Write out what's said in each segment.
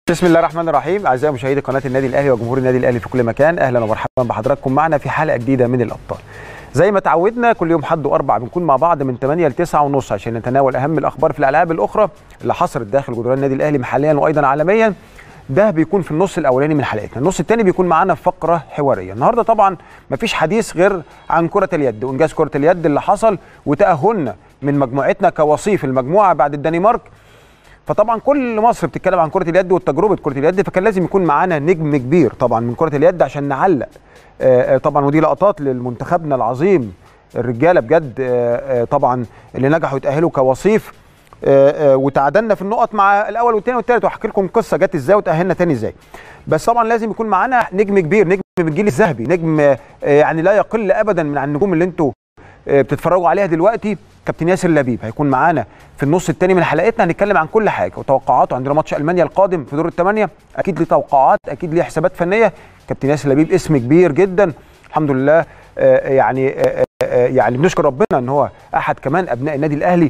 بسم الله الرحمن الرحيم اعزائي مشاهدي قناه النادي الاهلي وجمهور النادي الاهلي في كل مكان اهلا ومرحبا بحضراتكم معنا في حلقه جديده من الابطال زي ما تعودنا كل يوم حد واربع بنكون مع بعض من 8 ل 9 ونص عشان نتناول اهم الاخبار في الالعاب الاخرى اللي حصلت داخل جدران النادي الاهلي محليا وايضا عالميا ده بيكون في النص الاولاني من حلقتنا النص الثاني بيكون معانا في فقره حواريه النهارده طبعا مفيش حديث غير عن كره اليد وانجاز كره اليد اللي حصل وتاهلنا من مجموعتنا كوصيف المجموعه بعد الدنمارك فطبعا كل مصر بتتكلم عن كره اليد وتجربه كره اليد فكان لازم يكون معانا نجم كبير طبعا من كره اليد عشان نعلق آه، آه، طبعا ودي لقطات للمنتخبنا العظيم الرجاله بجد آه، آه، طبعا اللي نجحوا يتاهلوا كوصيف آه، آه، وتعادلنا في النقط مع الاول والثاني والثالث وهحكي لكم قصه جت ازاي وتاهلنا تاني ازاي بس طبعا لازم يكون معانا نجم كبير نجم من الجيل الذهبي نجم آه، يعني لا يقل ابدا من عن النجوم اللي انتوا آه، بتتفرجوا عليها دلوقتي كابتن ياسر لبيب هيكون معانا في النص الثاني من حلقتنا هنتكلم عن كل حاجه وتوقعاته عندنا ماتش المانيا القادم في دور الثمانيه اكيد ليه توقعات اكيد ليه حسابات فنيه كابتن ياسر لبيب اسم كبير جدا الحمد لله آه، يعني آه، آه، يعني بنشكر ربنا ان هو احد كمان ابناء النادي الاهلي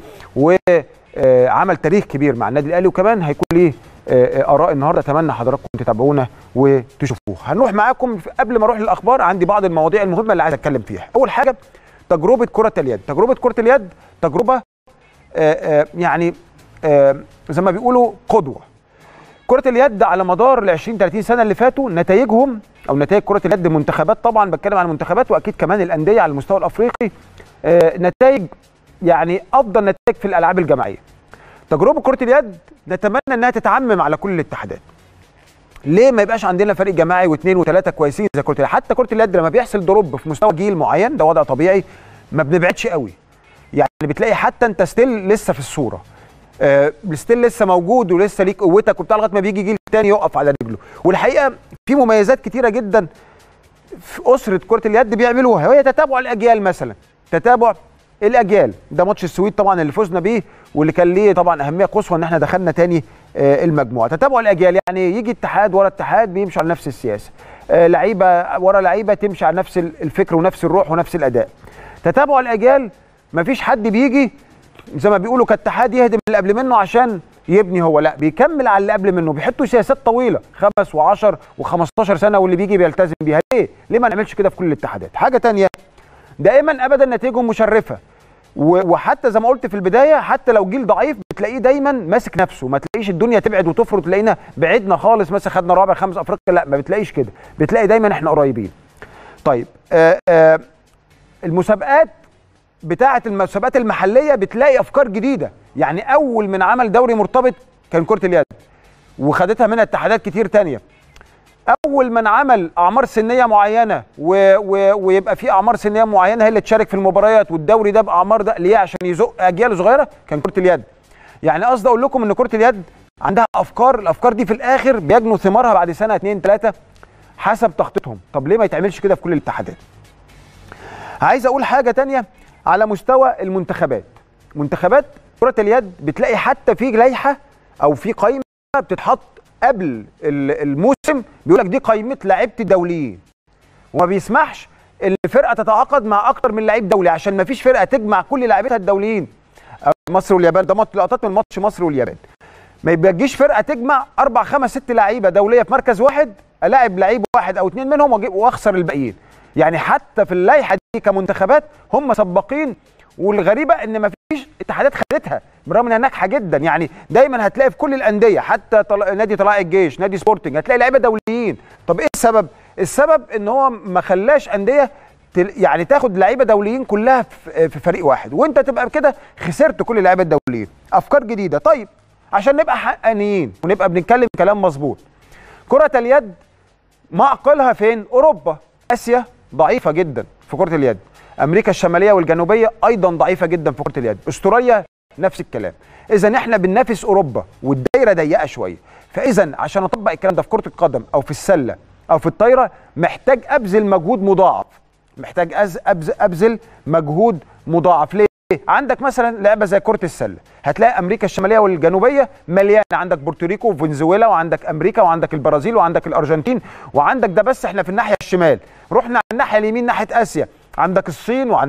وعمل تاريخ كبير مع النادي الاهلي وكمان هيكون ليه آه، آه، اراء النهارده اتمنى حضراتكم تتابعونا وتشوفوها هنروح معاكم قبل ما اروح للاخبار عندي بعض المواضيع المهمه اللي عايز اتكلم فيها اول حاجه تجربه كره اليد تجربه كره اليد تجربه آه، آه، يعني آه، زي ما بيقولوا قدوه كره اليد على مدار ال 20 30 سنه اللي فاتوا نتائجهم او نتائج كره اليد المنتخبات طبعا بتكلم عن المنتخبات واكيد كمان الانديه على المستوى الافريقي آه، نتائج يعني افضل نتائج في الالعاب الجماعيه تجربه كره اليد نتمنى انها تتعمم على كل الاتحادات ليه ما يبقاش عندنا فريق جماعي واثنين وثلاثه كويسين زي كره اليد حتى كره اليد لما بيحصل دروب في مستوى جيل معين ده وضع طبيعي ما بنبعدش قوي يعني بتلاقي حتى انت ستيل لسه في الصوره آه ستيل لسه موجود ولسه ليك قوتك وبتاع لغايه ما بيجي جيل تاني يقف على رجله والحقيقه في مميزات كتيره جدا في اسره كره اليد بيعملوها وهي تتابع الاجيال مثلا تتابع الاجيال ده ماتش السويد طبعا اللي فزنا بيه واللي كان ليه طبعا اهميه قصوى ان احنا دخلنا تاني آه، المجموعه تتابع الاجيال يعني يجي اتحاد ورا اتحاد بيمشي على نفس السياسه آه، لعيبه ورا لعيبه تمشي على نفس الفكر ونفس الروح ونفس الاداء تتابع الاجيال مفيش حد بيجي زي ما بيقولوا كاتحاد يهدم اللي قبل منه عشان يبني هو لا بيكمل على اللي قبل منه بيحطوا سياسات طويله خمس و10 و15 سنه واللي بيجي بيلتزم بيها ليه ليه ما نعملش كده في كل الاتحادات حاجه تانية دائما ابدا نتائجهم مشرفه و- وحتى زي ما قلت في البدايه حتى لو جيل ضعيف بتلاقيه دايما ماسك نفسه ما تلاقيش الدنيا تبعد وتفرط تلاقينا بعدنا خالص مثلا خدنا رابع خمس افريقيا لا ما بتلاقيش كده بتلاقي دايما احنا قريبين طيب آه آه المسابقات بتاعه المسابقات المحليه بتلاقي افكار جديده يعني اول من عمل دوري مرتبط كان كره اليد وخدتها منها اتحادات كتير تانية اول من عمل اعمار سنيه معينه و... و... ويبقى في اعمار سنيه معينه هي اللي تشارك في المباريات والدوري ده باعمار ده ليه عشان يزق اجيال صغيره كان كره اليد يعني قصدي اقول لكم ان كره اليد عندها افكار الافكار دي في الاخر بيجنوا ثمارها بعد سنه اتنين تلاته حسب تخطيطهم طب ليه ما يتعملش كده في كل الاتحادات عايز اقول حاجه تانية على مستوى المنتخبات منتخبات كره اليد بتلاقي حتى في لائحه او في قائمه بتتحط قبل ال- الموسم بيقول لك دي قائمه لعيبه الدوليين وما بيسمحش ان الفرقه تتعاقد مع اكتر من لعيب دولي عشان ما فيش فرقه تجمع كل لاعبتها الدوليين مصر واليابان ده مات- لقطات من ماتش مصر واليابان ما يبقاش فرقه تجمع اربع خمس ست لعيبه دوليه في مركز واحد الاعب لعيب واحد او اثنين منهم وأجيب- واخسر الباقيين يعني حتى في اللائحه دي كمنتخبات هم سباقين والغريبه ان ما فيش اتحادات خدتها بالرغم انها ناجحه جدا يعني دايما هتلاقي في كل الانديه حتى طل... نادي طلائع الجيش نادي سبورتنج هتلاقي لعيبه دوليين طب ايه السبب السبب ان هو ما خلاش انديه تل... يعني تاخد لعيبه دوليين كلها في في فريق واحد وانت تبقى كده خسرت كل اللعيبه الدوليين افكار جديده طيب عشان نبقى حقانيين ونبقى بنتكلم كلام مظبوط كره اليد معقلها فين اوروبا اسيا ضعيفه جدا في كره اليد امريكا الشماليه والجنوبيه ايضا ضعيفه جدا في كره اليد استراليا نفس الكلام اذا احنا بننافس اوروبا والدايره ضيقه شويه فاذا عشان اطبق الكلام ده في كره القدم او في السله او في الطايره محتاج ابذل مجهود مضاعف محتاج أز أبذل, ابذل مجهود مضاعف ليه عندك مثلا لعبه زي كره السله هتلاقي امريكا الشماليه والجنوبيه مليانه عندك بورتوريكو وفنزويلا وعندك امريكا وعندك البرازيل وعندك الارجنتين وعندك ده بس احنا في الناحيه الشمال رحنا على الناحيه اليمين ناحيه اسيا عندك الصين وعندك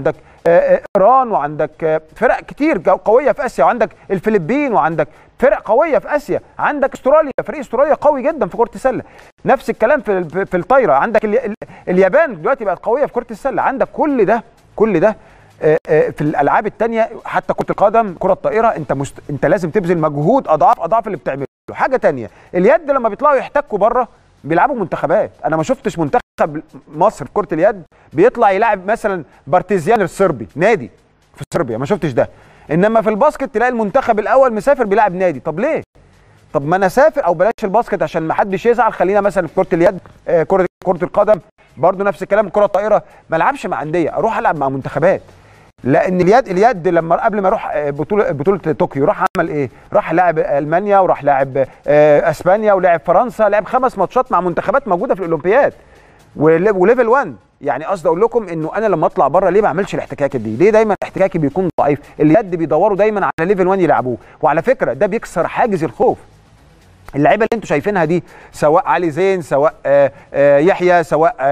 ايران وعندك فرق كتير قويه في اسيا وعندك الفلبين وعندك فرق قويه في اسيا عندك استراليا فريق استراليا قوي جدا في كره السله نفس الكلام في في الطايره عندك اليابان دلوقتي بقت قويه في كره السله عندك كل ده كل ده في الالعاب الثانيه حتى كره القدم كره الطائره انت مست... انت لازم تبذل مجهود اضعاف اضعاف اللي بتعمله حاجه ثانيه اليد لما بيطلعوا يحتكوا بره بيلعبوا منتخبات انا ما شفتش منتخب مصر في كره اليد بيطلع يلعب مثلا بارتيزيان الصربي نادي في صربيا ما شفتش ده انما في الباسكت تلاقي المنتخب الاول مسافر بيلعب نادي طب ليه طب ما انا اسافر او بلاش الباسكت عشان ما حدش يزعل خلينا مثلا في كره اليد آه كره كره القدم برضو نفس الكلام كره الطائره ما العبش مع انديه اروح العب مع منتخبات لان اليد اليد لما قبل ما اروح بطوله بطوله طوكيو راح عمل ايه راح لاعب المانيا وراح لاعب اسبانيا ولعب فرنسا لعب خمس ماتشات مع منتخبات موجوده في الاولمبياد وليفل 1 يعني قصدي اقول لكم انه انا لما اطلع بره ليه ما اعملش الاحتكاك دي ليه دايما احتكاكي بيكون ضعيف اليد بيدوروا دايما على ليفل 1 يلعبوه وعلى فكره ده بيكسر حاجز الخوف اللعيبه اللي انتم شايفينها دي سواء علي زين سواء آآ آآ يحيى سواء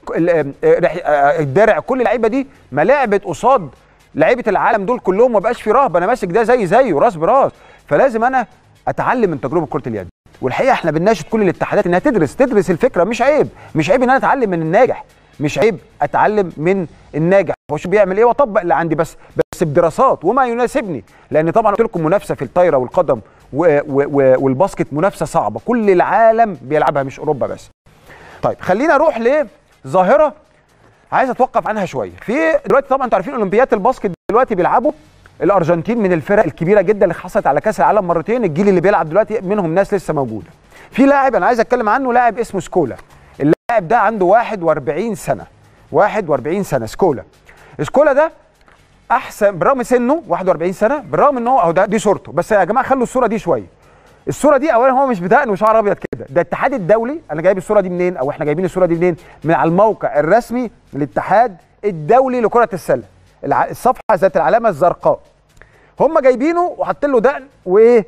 الدرع كل اللعيبه دي ما لعبت قصاد لعيبه العالم دول كلهم ما بقاش في رهبه انا ماسك ده زي زيه راس براس فلازم انا اتعلم من تجربه كره اليد والحقيقه احنا بنناشد كل الاتحادات انها تدرس تدرس الفكره مش عيب مش عيب ان انا اتعلم من الناجح مش عيب اتعلم من الناجح هو شو بيعمل ايه واطبق اللي عندي بس بس بدراسات وما يناسبني لان طبعا قلت لكم منافسه في الطايره والقدم و و و والباسكت منافسه صعبه كل العالم بيلعبها مش اوروبا بس طيب خلينا نروح لظاهره عايز اتوقف عنها شويه في دلوقتي طبعا انتوا عارفين اولمبياد الباسكت دلوقتي بيلعبوا الارجنتين من الفرق الكبيره جدا اللي حصلت على كاس العالم مرتين الجيل اللي بيلعب دلوقتي منهم ناس لسه موجوده في لاعب انا عايز اتكلم عنه لاعب اسمه سكولا اللاعب ده عنده 41 سنه 41 سنه سكولا سكولا ده احسن برغم سنه 41 سنه بالرغم ان هو اهو ده دي صورته بس يا جماعه خلوا الصوره دي شويه الصوره دي اولا هو مش بدقن وشعر ابيض كده ده الاتحاد الدولي انا جايب الصوره دي منين او احنا جايبين الصوره دي منين من على الموقع الرسمي للاتحاد الدولي لكره السله الصفحه ذات العلامه الزرقاء هم جايبينه وحاطين له دقن وايه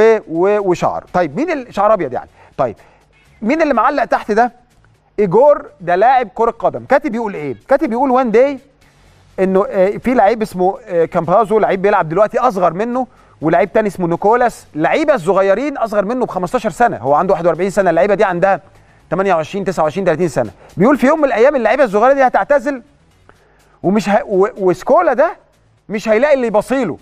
وشعر طيب مين الشعر ابيض يعني طيب مين اللي معلق تحت ده ايجور ده لاعب كره قدم كاتب يقول ايه كاتب يقول وان داي انه في لعيب اسمه كامبازو لعيب بيلعب دلوقتي اصغر منه ولعيب تاني اسمه نيكولاس لعيبه الصغيرين اصغر منه ب 15 سنه هو عنده 41 سنه اللعيبه دي عندها 28 29 30 سنه بيقول في يوم من الايام اللعيبه الصغيره دي هتعتزل ومش ه... و... وسكولا ده مش هيلاقي اللي يبصيله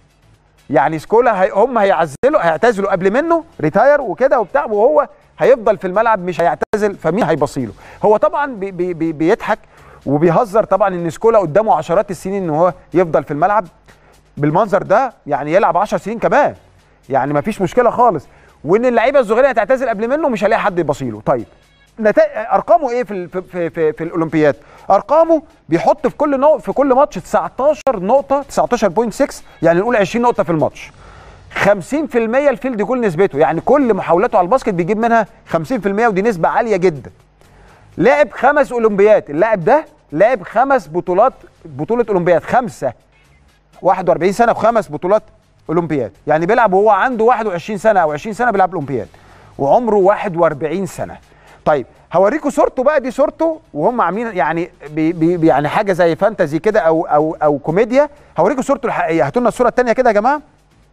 يعني سكولا هي... هم هيعزلوا هيعتزلوا قبل منه ريتاير وكده وبتاع وهو هيفضل في الملعب مش هيعتزل فمين هيبصيله هو طبعا بي... بي... بي... بيضحك وبيهزر طبعا ان سكولا قدامه عشرات السنين ان هو يفضل في الملعب بالمنظر ده يعني يلعب 10 سنين كمان يعني ما فيش مشكله خالص وان اللعيبه الصغيره هتعتزل قبل منه مش هيلاقي حد يبصيله طيب نتائج ارقامه ايه في في في, في, في الاولمبياد ارقامه بيحط في كل نو... في كل ماتش 19 نقطه 19.6 يعني نقول 20 نقطه في الماتش 50% الفيلد جول نسبته يعني كل محاولاته على الباسكت بيجيب منها 50% ودي نسبه عاليه جدا لعب خمس اولمبياد اللاعب ده لعب خمس بطولات بطوله اولمبياد خمسه 41 سنه وخمس بطولات اولمبياد يعني بيلعب وهو عنده 21 سنه او 20 سنه بيلعب اولمبياد وعمره 41 سنه طيب هوريكم صورته بقى دي صورته وهم عاملين يعني بي بي يعني حاجه زي فانتزي كده او او او كوميديا هوريكم صورته الحقيقيه هاتوا لنا الصوره الثانيه كده يا جماعه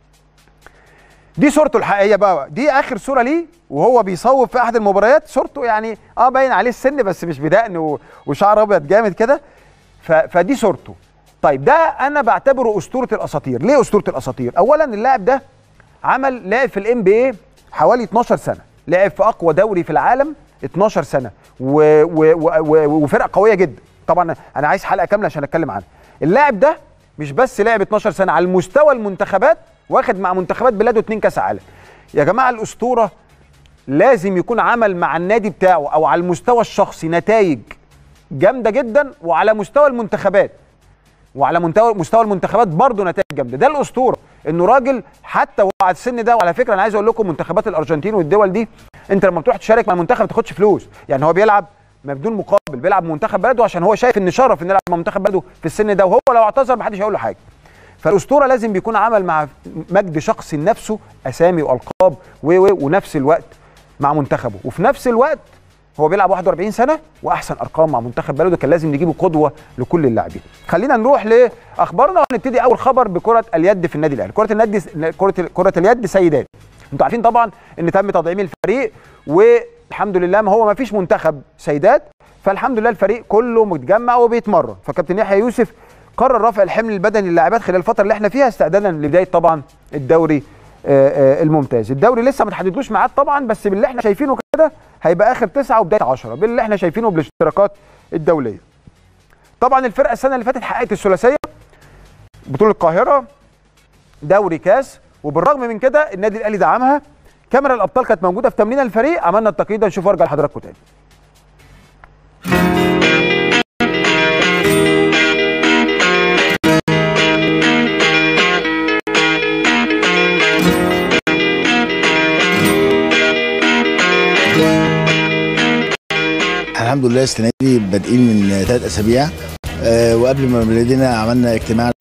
دي صورته الحقيقيه بقى دي اخر صوره ليه وهو بيصوب في احد المباريات صورته يعني اه باين عليه السن بس مش بدقن وشعر ابيض جامد كده فدي صورته طيب ده انا بعتبره اسطوره الاساطير ليه اسطوره الاساطير اولا اللاعب ده عمل لعب في الام بي اي حوالي 12 سنه لعب في اقوى دوري في العالم 12 سنه و و و وفرقه قويه جدا طبعا انا عايز حلقه كامله عشان اتكلم عنها اللاعب ده مش بس لعب 12 سنه على المستوى المنتخبات واخد مع منتخبات بلاده اتنين كاس عالم يا جماعه الاسطوره لازم يكون عمل مع النادي بتاعه او على المستوى الشخصي نتائج جامده جدا وعلى مستوى المنتخبات وعلى مستوى مستوى المنتخبات برضه نتائج جامده ده الاسطوره انه راجل حتى وهو على السن ده وعلى فكره انا عايز اقول لكم منتخبات الارجنتين والدول دي انت لما بتروح تشارك مع المنتخب ما تاخدش فلوس يعني هو بيلعب بدون مقابل بيلعب منتخب بلده عشان هو شايف ان شرف انه يلعب مع منتخب بلده في السن ده وهو لو اعتذر ما حدش هيقول له حاجه فالاسطوره لازم بيكون عمل مع مجد شخصي لنفسه اسامي والقاب و ونفس الوقت مع منتخبه وفي نفس الوقت هو بيلعب 41 سنه واحسن ارقام مع منتخب بلده كان لازم نجيبه قدوه لكل اللاعبين خلينا نروح لاخبارنا ونبتدي اول خبر بكره اليد في النادي الاهلي كره النادي كره كره اليد سيدات انتوا عارفين طبعا ان تم تدعيم الفريق والحمد لله ما هو ما فيش منتخب سيدات فالحمد لله الفريق كله متجمع وبيتمرن فكابتن يحيى يوسف قرر رفع الحمل البدني للاعبات خلال الفتره اللي احنا فيها استعدادا لبدايه طبعا الدوري الممتاز الدوري لسه ما تحددوش ميعاد طبعا بس باللي احنا شايفينه كده هيبقى اخر تسعة وبدايه 10 باللي احنا شايفينه بالاشتراكات الدوليه طبعا الفرقه السنه اللي فاتت حققت الثلاثيه بطوله القاهره دوري كاس وبالرغم من كده النادي الاهلي دعمها كاميرا الابطال كانت موجوده في تمرين الفريق عملنا التقييد ده نشوف وارجع لحضراتكم تاني الحمد لله السنه دي بادئين من ثلاث اسابيع أه وقبل ما بدينا عملنا اجتماع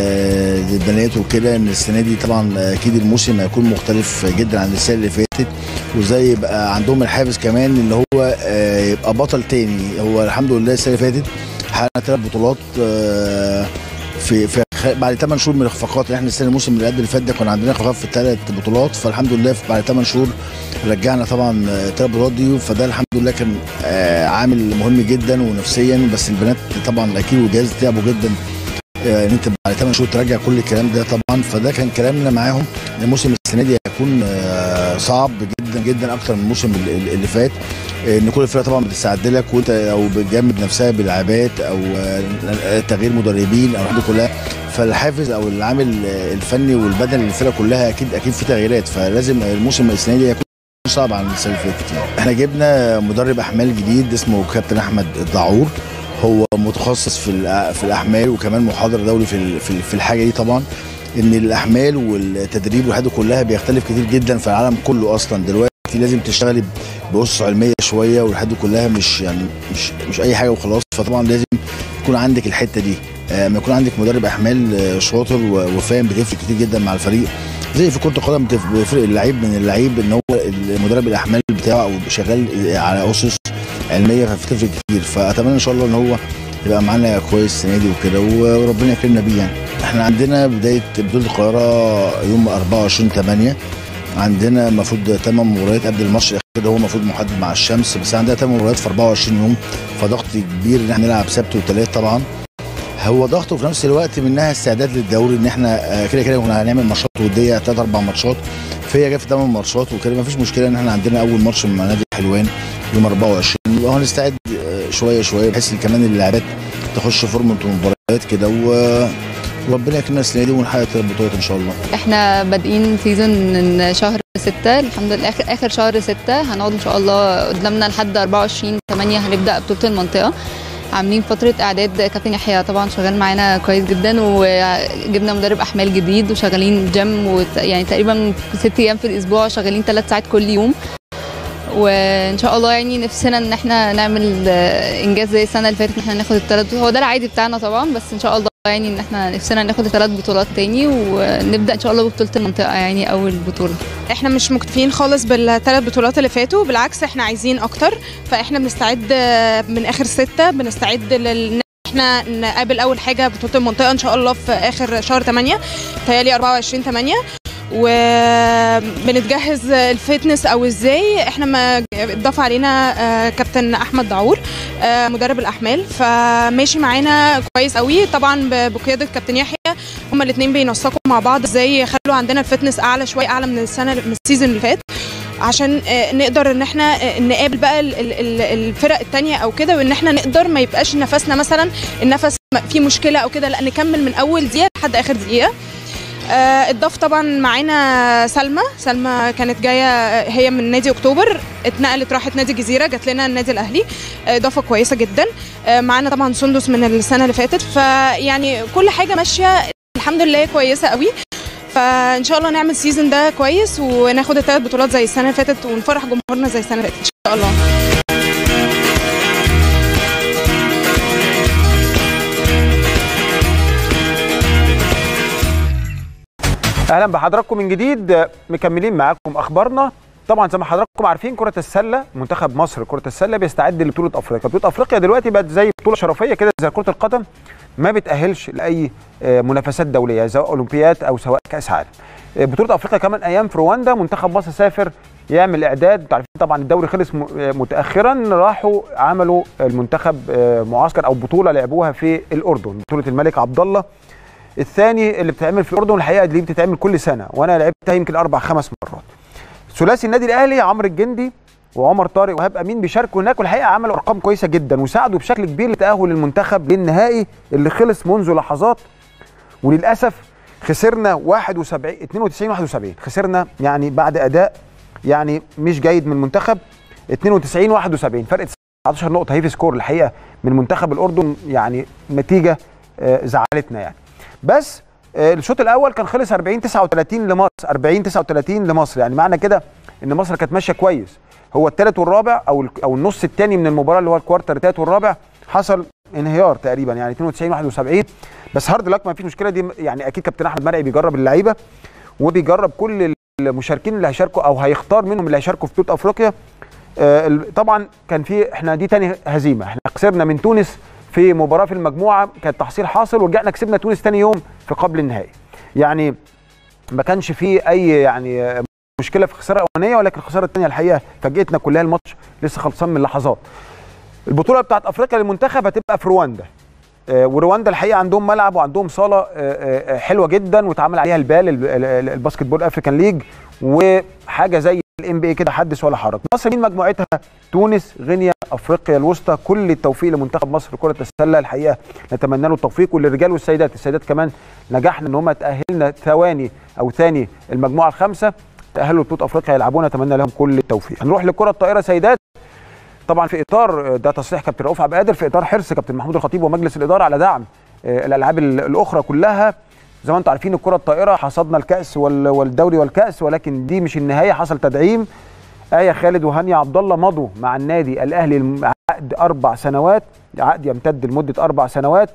للبنات وكده ان السنه دي طبعا اكيد الموسم هيكون مختلف جدا عن السنه اللي فاتت وازاي يبقى عندهم الحافز كمان ان هو أه يبقى بطل تاني هو الحمد لله السنه اللي فاتت حققنا ثلاث بطولات أه في في بعد 8 شهور من الاخفاقات احنا السنه الموسم اللي قبل اللي فات ده كنا عندنا اخفاق في ثلاث بطولات فالحمد لله بعد 8 شهور رجعنا طبعا ثلاث بطولات دي فده الحمد لله كان عامل مهم جدا ونفسيا بس البنات طبعا اكيد والجهاز تعبوا جدا ان انت بعد 8 شهور ترجع كل الكلام ده طبعا فده كان كلامنا معاهم الموسم السنه دي هيكون صعب جدا جدا اكتر من الموسم اللي فات ان كل الفرقه طبعا بتستعد لك وانت او بتجمد نفسها بلعبات او تغيير مدربين او الحاجات كلها فالحافز او العامل الفني والبدني للفرقه كلها اكيد اكيد في تغييرات فلازم الموسم السنه دي يكون صعب عن السنه اللي فاتت احنا جبنا مدرب احمال جديد اسمه كابتن احمد الدعور هو متخصص في في الاحمال وكمان محاضر دولي في في الحاجه دي طبعا ان الاحمال والتدريب والحاجات كلها بيختلف كتير جدا في العالم كله اصلا دلوقتي لازم تشتغلي بأسس علميه شويه والحاجات كلها مش يعني مش مش اي حاجه وخلاص فطبعا لازم يكون عندك الحته دي لما يكون عندك مدرب احمال شاطر وفاهم بتفرق كتير جدا مع الفريق زي في كره القدم بيفرق اللعيب من اللعيب ان هو مدرب الاحمال بتاعه او شغال على اسس علميه فبتفرق كتير فاتمنى ان شاء الله ان هو يبقى معانا كويس السنه دي وكده وربنا يكرمنا بيه يعني احنا عندنا بدايه بطوله القاهره يوم 24 8 عندنا المفروض ثمان مباريات قبل الماتش الاخير هو المفروض محدد مع الشمس بس عندنا ثمان مباريات في 24 يوم فضغط كبير ان احنا نلعب سبت وثلاث طبعا هو ضغط وفي نفس الوقت منها استعداد للدوري ان احنا كده كده كنا هنعمل ماتشات وديه ثلاث اربع ماتشات فهي جت في ثمان ماتشات وكده ما فيش مشكله ان احنا عندنا اول ماتش مع نادي حلوان يوم 24 وهنستعد شويه شويه بحيث كمان اللاعبات تخش فورمه المباريات كده و وربنا يكرمنا السنه دي ونحقق ثلاث بطولات ان شاء الله. احنا بادئين سيزون من شهر 6 الحمد لله اخر اخر شهر 6 هنقعد ان شاء الله قدامنا لحد 24 8 هنبدا بطوله المنطقه. عاملين فترة إعداد كابتن يحيى طبعا شغال معانا كويس جدا وجبنا مدرب أحمال جديد وشغالين جيم وت... يعني تقريبا ست أيام في الأسبوع شغالين ثلاث ساعات كل يوم وان شاء الله يعني نفسنا ان احنا نعمل انجاز زي السنه اللي فاتت ان احنا ناخد الثلاث هو ده العادي بتاعنا طبعا بس ان شاء الله يعني ان احنا نفسنا ناخد ثلاث بطولات تاني ونبدا ان شاء الله ببطوله المنطقه يعني اول بطوله احنا مش مكتفيين خالص بالثلاث بطولات اللي فاتوا بالعكس احنا عايزين اكتر فاحنا بنستعد من ار ستة بنستعد لل احنا نقابل اول حاجه بطوله المنطقه ان شاء الله في اخر شهر 8 تهيألي 24 8 وبنتجهز الفتنس او ازاي احنا ما اتضاف علينا كابتن احمد دعور مدرب الاحمال فماشي معانا كويس قوي طبعا بقياده كابتن يحيى هما الاثنين بينسقوا مع بعض ازاي يخلوا عندنا الفتنس اعلى شويه اعلى من السنه من السيزون اللي فات عشان نقدر ان احنا نقابل بقى الفرق التانية او كده وان احنا نقدر ما يبقاش نفسنا مثلا النفس فيه مشكله او كده لا نكمل من اول دقيقه لحد اخر دقيقه اتضاف طبعا معانا سلمى سلمى كانت جايه هي من نادي اكتوبر اتنقلت راحت نادي الجزيره جات لنا النادي الاهلي اضافه كويسه جدا معانا طبعا سندس من السنه اللي فاتت فيعني كل حاجه ماشيه الحمد لله كويسه قوي فان شاء الله نعمل سيزون ده كويس وناخد الثلاث بطولات زي السنه اللي فاتت ونفرح جمهورنا زي السنه اللي فاتت ان شاء الله اهلا بحضراتكم من جديد مكملين معاكم اخبارنا طبعا زي ما حضراتكم عارفين كره السله منتخب مصر كره السله بيستعد لبطوله افريقيا بطوله افريقيا دلوقتي بقت زي بطوله شرفيه كده زي كره القدم ما بتاهلش لاي آه، منافسات دوليه سواء اولمبياد او سواء كاس عالم آه، بطوله افريقيا كمان ايام في رواندا منتخب مصر سافر يعمل اعداد انتوا عارفين طبعا الدوري خلص م- آه، متاخرا راحوا عملوا المنتخب آه، معسكر او بطوله لعبوها في الاردن بطوله الملك عبد الله الثاني اللي بتتعمل في الاردن الحقيقه دي بتتعمل كل سنه وانا لعبتها يمكن اربع خمس مرات ثلاثي النادي الاهلي عمرو الجندي وعمر طارق وهاب امين بيشاركوا هناك والحقيقه عملوا ارقام كويسه جدا وساعدوا بشكل كبير لتاهل المنتخب للنهائي اللي خلص منذ لحظات وللاسف خسرنا 71 92 71 خسرنا يعني بعد اداء يعني مش جيد من المنتخب 92 71 فرق 19 نقطه هي في سكور الحقيقه من منتخب الاردن يعني نتيجه آه، زعلتنا يعني بس آه، الشوط الاول كان خلص 40 39 لمصر 40 39 لمصر يعني معنى كده ان مصر كانت ماشيه كويس هو الثالث والرابع او ال- او النص الثاني من المباراه اللي هو الكوارتر الثالث والرابع حصل انهيار تقريبا يعني 92 71 بس هارد لك ما فيش مشكله دي يعني اكيد كابتن احمد مرعي بيجرب اللعيبه وبيجرب كل المشاركين اللي هيشاركوا او هيختار منهم اللي هيشاركوا في بطوله افريقيا آه، ال- طبعا كان في احنا دي تاني هزيمه احنا خسرنا من تونس في مباراه في المجموعه كانت تحصيل حاصل ورجعنا كسبنا تونس تاني يوم في قبل النهائي يعني ما كانش في اي يعني آه، مشكله في الخساره الاولانيه ولكن الخساره الثانيه الحقيقه فاجئتنا كلها الماتش لسه خلصان من لحظات البطوله بتاعت افريقيا للمنتخب هتبقى في رواندا آه، ورواندا الحقيقه عندهم ملعب وعندهم صاله آه، آه، حلوه جدا واتعمل عليها البال ال- ال- ال- الباسكت بول افريكان ليج وحاجه زي الام بي اي كده حدث ولا حرج مصر مين مجموعتها تونس غينيا افريقيا الوسطى كل التوفيق لمنتخب مصر لكره السله الحقيقه نتمنى له التوفيق وللرجال والسيدات السيدات كمان نجحنا ان هم تاهلنا ثواني او ثاني المجموعه الخامسه تاهلوا لبطوله افريقيا يلعبونا اتمنى لهم كل التوفيق هنروح لكره الطائره سيدات طبعا في اطار ده تصريح كابتن رؤوف عبد القادر في اطار حرص كابتن محمود الخطيب ومجلس الاداره على دعم آه، الالعاب ال- الاخرى كلها زي ما انتم عارفين الكره الطائره حصدنا الكاس وال- والدوري والكاس ولكن دي مش النهايه حصل تدعيم آية خالد وهانيا عبد الله مضوا مع النادي الاهلي الم- عقد اربع سنوات عقد يمتد لمده اربع سنوات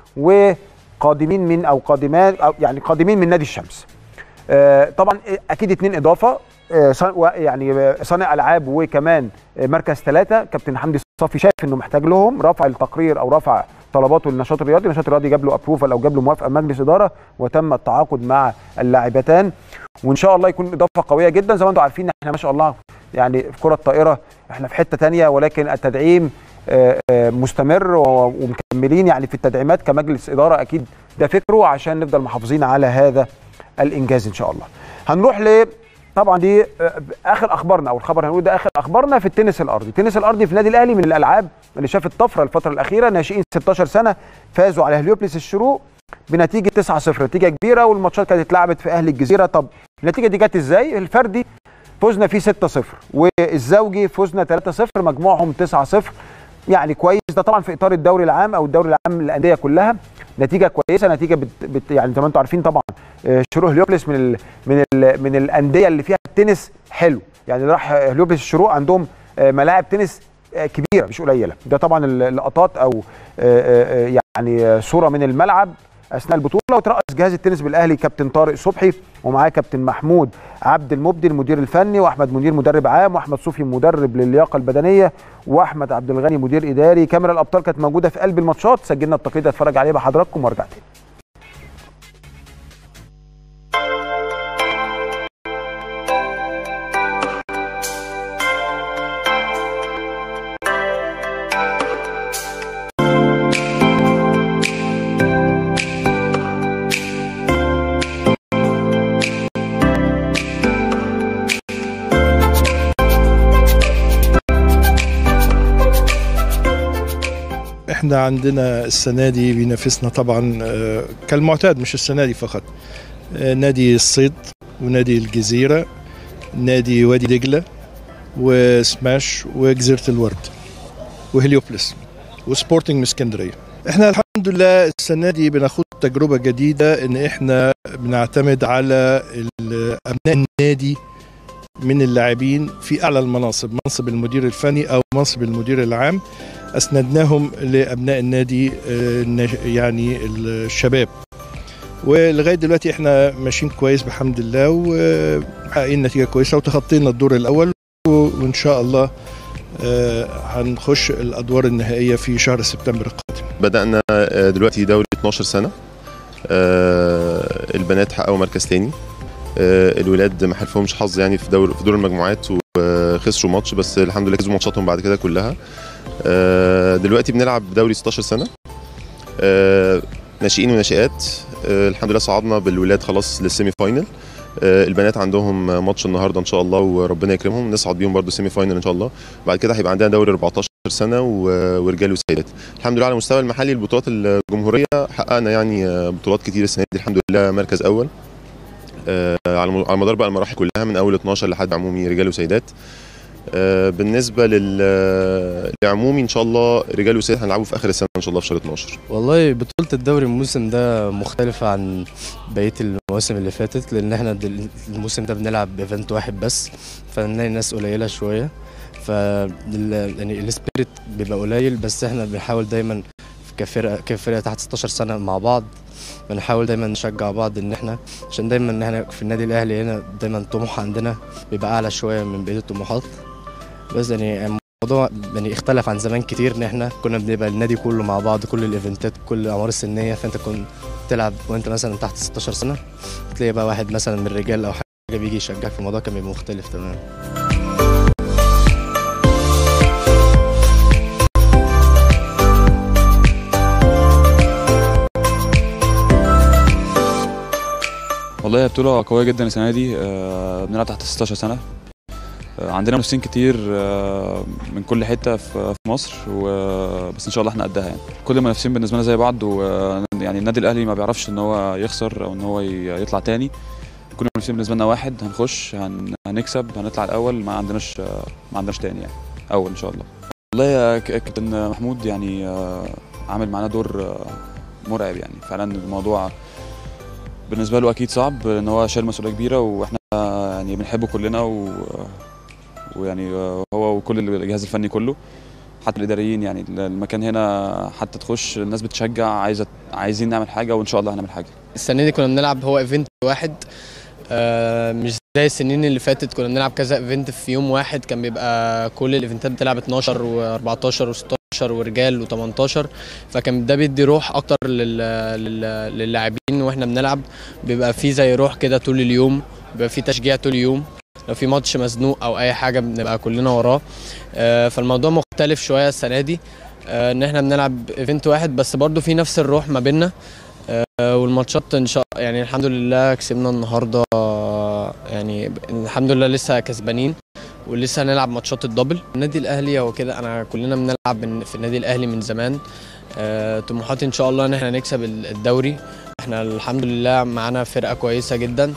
وقادمين من او قادمان او يعني قادمين من نادي الشمس آه، طبعا اكيد اتنين اضافه آه، صن- و- يعني آه، صانع العاب وكمان آه، مركز ثلاثه كابتن حمدي صافي شايف انه محتاج لهم رفع التقرير او رفع طلباته للنشاط الرياضي النشاط الرياضي جاب له ابروفال او جاب له موافقه من مجلس اداره وتم التعاقد مع اللاعبتان وان شاء الله يكون اضافه قويه جدا زي ما انتم عارفين احنا ما شاء الله يعني في كره الطائره احنا في حته تانية ولكن التدعيم آه، آه، مستمر و- ومكملين يعني في التدعيمات كمجلس اداره اكيد ده فكره عشان نفضل محافظين على هذا الانجاز ان شاء الله هنروح ل طبعا دي آه، اخر اخبارنا او الخبر هنقول ده اخر اخبارنا في التنس الارضي التنس الارضي في النادي الاهلي من الالعاب اللي شافت طفره الفتره الاخيره ناشئين 16 سنه فازوا على هليوبلس الشروق بنتيجه 9-0 نتيجه كبيره والماتشات كانت اتلعبت في اهلي الجزيره طب النتيجه دي جت ازاي الفردي فزنا فيه 6-0 والزوجي فزنا 3-0 مجموعهم 9-0 يعني كويس ده طبعا في اطار الدوري العام او الدوري العام للانديه كلها نتيجه كويسه نتيجه بت بت يعني زي ما انتم عارفين طبعا آه، شروق هليوبلس من ال من ال من الانديه اللي فيها التنس حلو يعني راح هليوبلس الشروق عندهم آه، ملاعب تنس آه، كبيره مش قليله ده طبعا اللقطات او آه، آه، يعني آه، صوره من الملعب اثناء البطوله وترأس جهاز التنس بالاهلي كابتن طارق صبحي ومعاه كابتن محمود عبد المبدي المدير الفني واحمد منير مدرب عام واحمد صوفي مدرب للياقه البدنيه واحمد عبد الغني مدير اداري كاميرا الابطال كانت موجوده في قلب الماتشات سجلنا التقرير ده اتفرج عليه بحضراتكم وارجع تاني احنا عندنا السنه دي بينافسنا طبعا آه، كالمعتاد مش السنه دي فقط آه، نادي الصيد ونادي الجزيره نادي وادي دجله وسماش وجزيره الورد وهليوبلس وسبورتنج من اسكندريه احنا الحمد لله السنه دي بناخد تجربه جديده ان احنا بنعتمد على ال- ابناء النادي من اللاعبين في اعلى المناصب منصب المدير الفني او منصب المدير العام اسندناهم لابناء النادي آه، الناش- يعني الشباب ولغايه دلوقتي احنا ماشيين كويس بحمد الله ومحققين نتيجه كويسه وتخطينا الدور الاول و- وان شاء الله آه، هنخش الادوار النهائيه في شهر سبتمبر القادم بدأنا آه، دلوقتي دوري 12 سنة آه، البنات حققوا مركز تاني آه، الولاد ما حلفهمش حظ يعني في دور في دور المجموعات وخسروا ماتش بس الحمد لله كسبوا ماتشاتهم بعد كده كلها آه، دلوقتي بنلعب دوري 16 سنة آه، ناشئين وناشئات آه، الحمد لله صعدنا بالولاد خلاص للسيمي فاينل آه، البنات عندهم ماتش النهارده ان شاء الله وربنا يكرمهم نصعد بيهم برضو سيمي فاينل ان شاء الله بعد كده هيبقى عندنا دوري 14 سنه و- ورجال وسيدات الحمد لله على المستوى المحلي البطولات الجمهوريه حققنا يعني آه، بطولات كتير السنه دي الحمد لله مركز اول آه، على م- على مدار بقى المراحل كلها من اول 12 لحد عمومي رجال وسيدات آه، بالنسبه لل- لعمومي ان شاء الله رجال وسيدات هنلعبه في اخر السنه ان شاء الله في شهر 12 والله بطولة الدوري الموسم ده مختلفة عن بقية المواسم اللي فاتت لأن احنا دل- الموسم ده بنلعب بإيفنت واحد بس فنلاقي ناس قليلة شوية ف يعني السبيريت بيبقى قليل بس احنا بنحاول دايما كفرقة كفرقة تحت 16 سنة مع بعض بنحاول دايما نشجع بعض ان احنا عشان دايما ان احنا في النادي الاهلي هنا دايما الطموح عندنا بيبقى اعلى شوية من بقية الطموحات بس يعني الموضوع يعني اختلف عن زمان كتير ان احنا كنا بنبقى النادي كله مع بعض كل الايفنتات كل الاعمار السنيه فانت كنت تلعب وانت مثلا تحت 16 سنه تلاقي بقى واحد مثلا من الرجال او حاجه بيجي يشجعك في الموضوع كان بيبقى مختلف تماما والله هي بطولة قوية جدا السنة دي آه، بنلعب تحت 16 سنة آه، عندنا منافسين كتير آه، من كل حتة في في مصر و- بس إن شاء الله احنا قدها يعني كل المنافسين بالنسبة لنا زي بعض ويعني النادي الأهلي ما بيعرفش إن هو يخسر أو إن هو ي- يطلع تاني كل المنافسين بالنسبة لنا واحد هنخش هن- هنكسب هنطلع الأول ما عندناش آه، ما عندناش تاني يعني أول إن شاء الله والله يا ك- كابتن محمود يعني آه، عامل معانا دور آه، مرعب يعني فعلا الموضوع بالنسبه له اكيد صعب لان هو شايل مسؤوليه كبيره واحنا يعني بنحبه كلنا و... ويعني هو وكل الجهاز الفني كله حتى الاداريين يعني المكان هنا حتى تخش الناس بتشجع عايزه عايزين نعمل حاجه وان شاء الله هنعمل حاجه السنه دي كنا بنلعب هو ايفنت واحد آه، مش زي السنين اللي فاتت كنا بنلعب كذا ايفنت في يوم واحد كان بيبقى كل الايفنتات بتلعب 12 و14 و16 ورجال و18 فكان ده بيدي روح اكتر لل... لل... للاعبين واحنا بنلعب بيبقى في زي روح كده طول اليوم بيبقى في تشجيع طول اليوم لو في ماتش مزنوق او اي حاجه بنبقى كلنا وراه آه، فالموضوع مختلف شويه السنه دي آه، ان احنا بنلعب ايفنت واحد بس برضو في نفس الروح ما بيننا آه، والماتشات ان شاء يعني الحمد لله كسبنا النهارده آه، يعني ب- الحمد لله لسه كسبانين ولسه هنلعب ماتشات الدبل النادي الاهلي هو كده انا كلنا بنلعب من- في النادي الاهلي من زمان آه، طموحاتي ان شاء الله ان احنا نكسب ال- الدوري احنا الحمد لله معانا فرقه كويسه جدا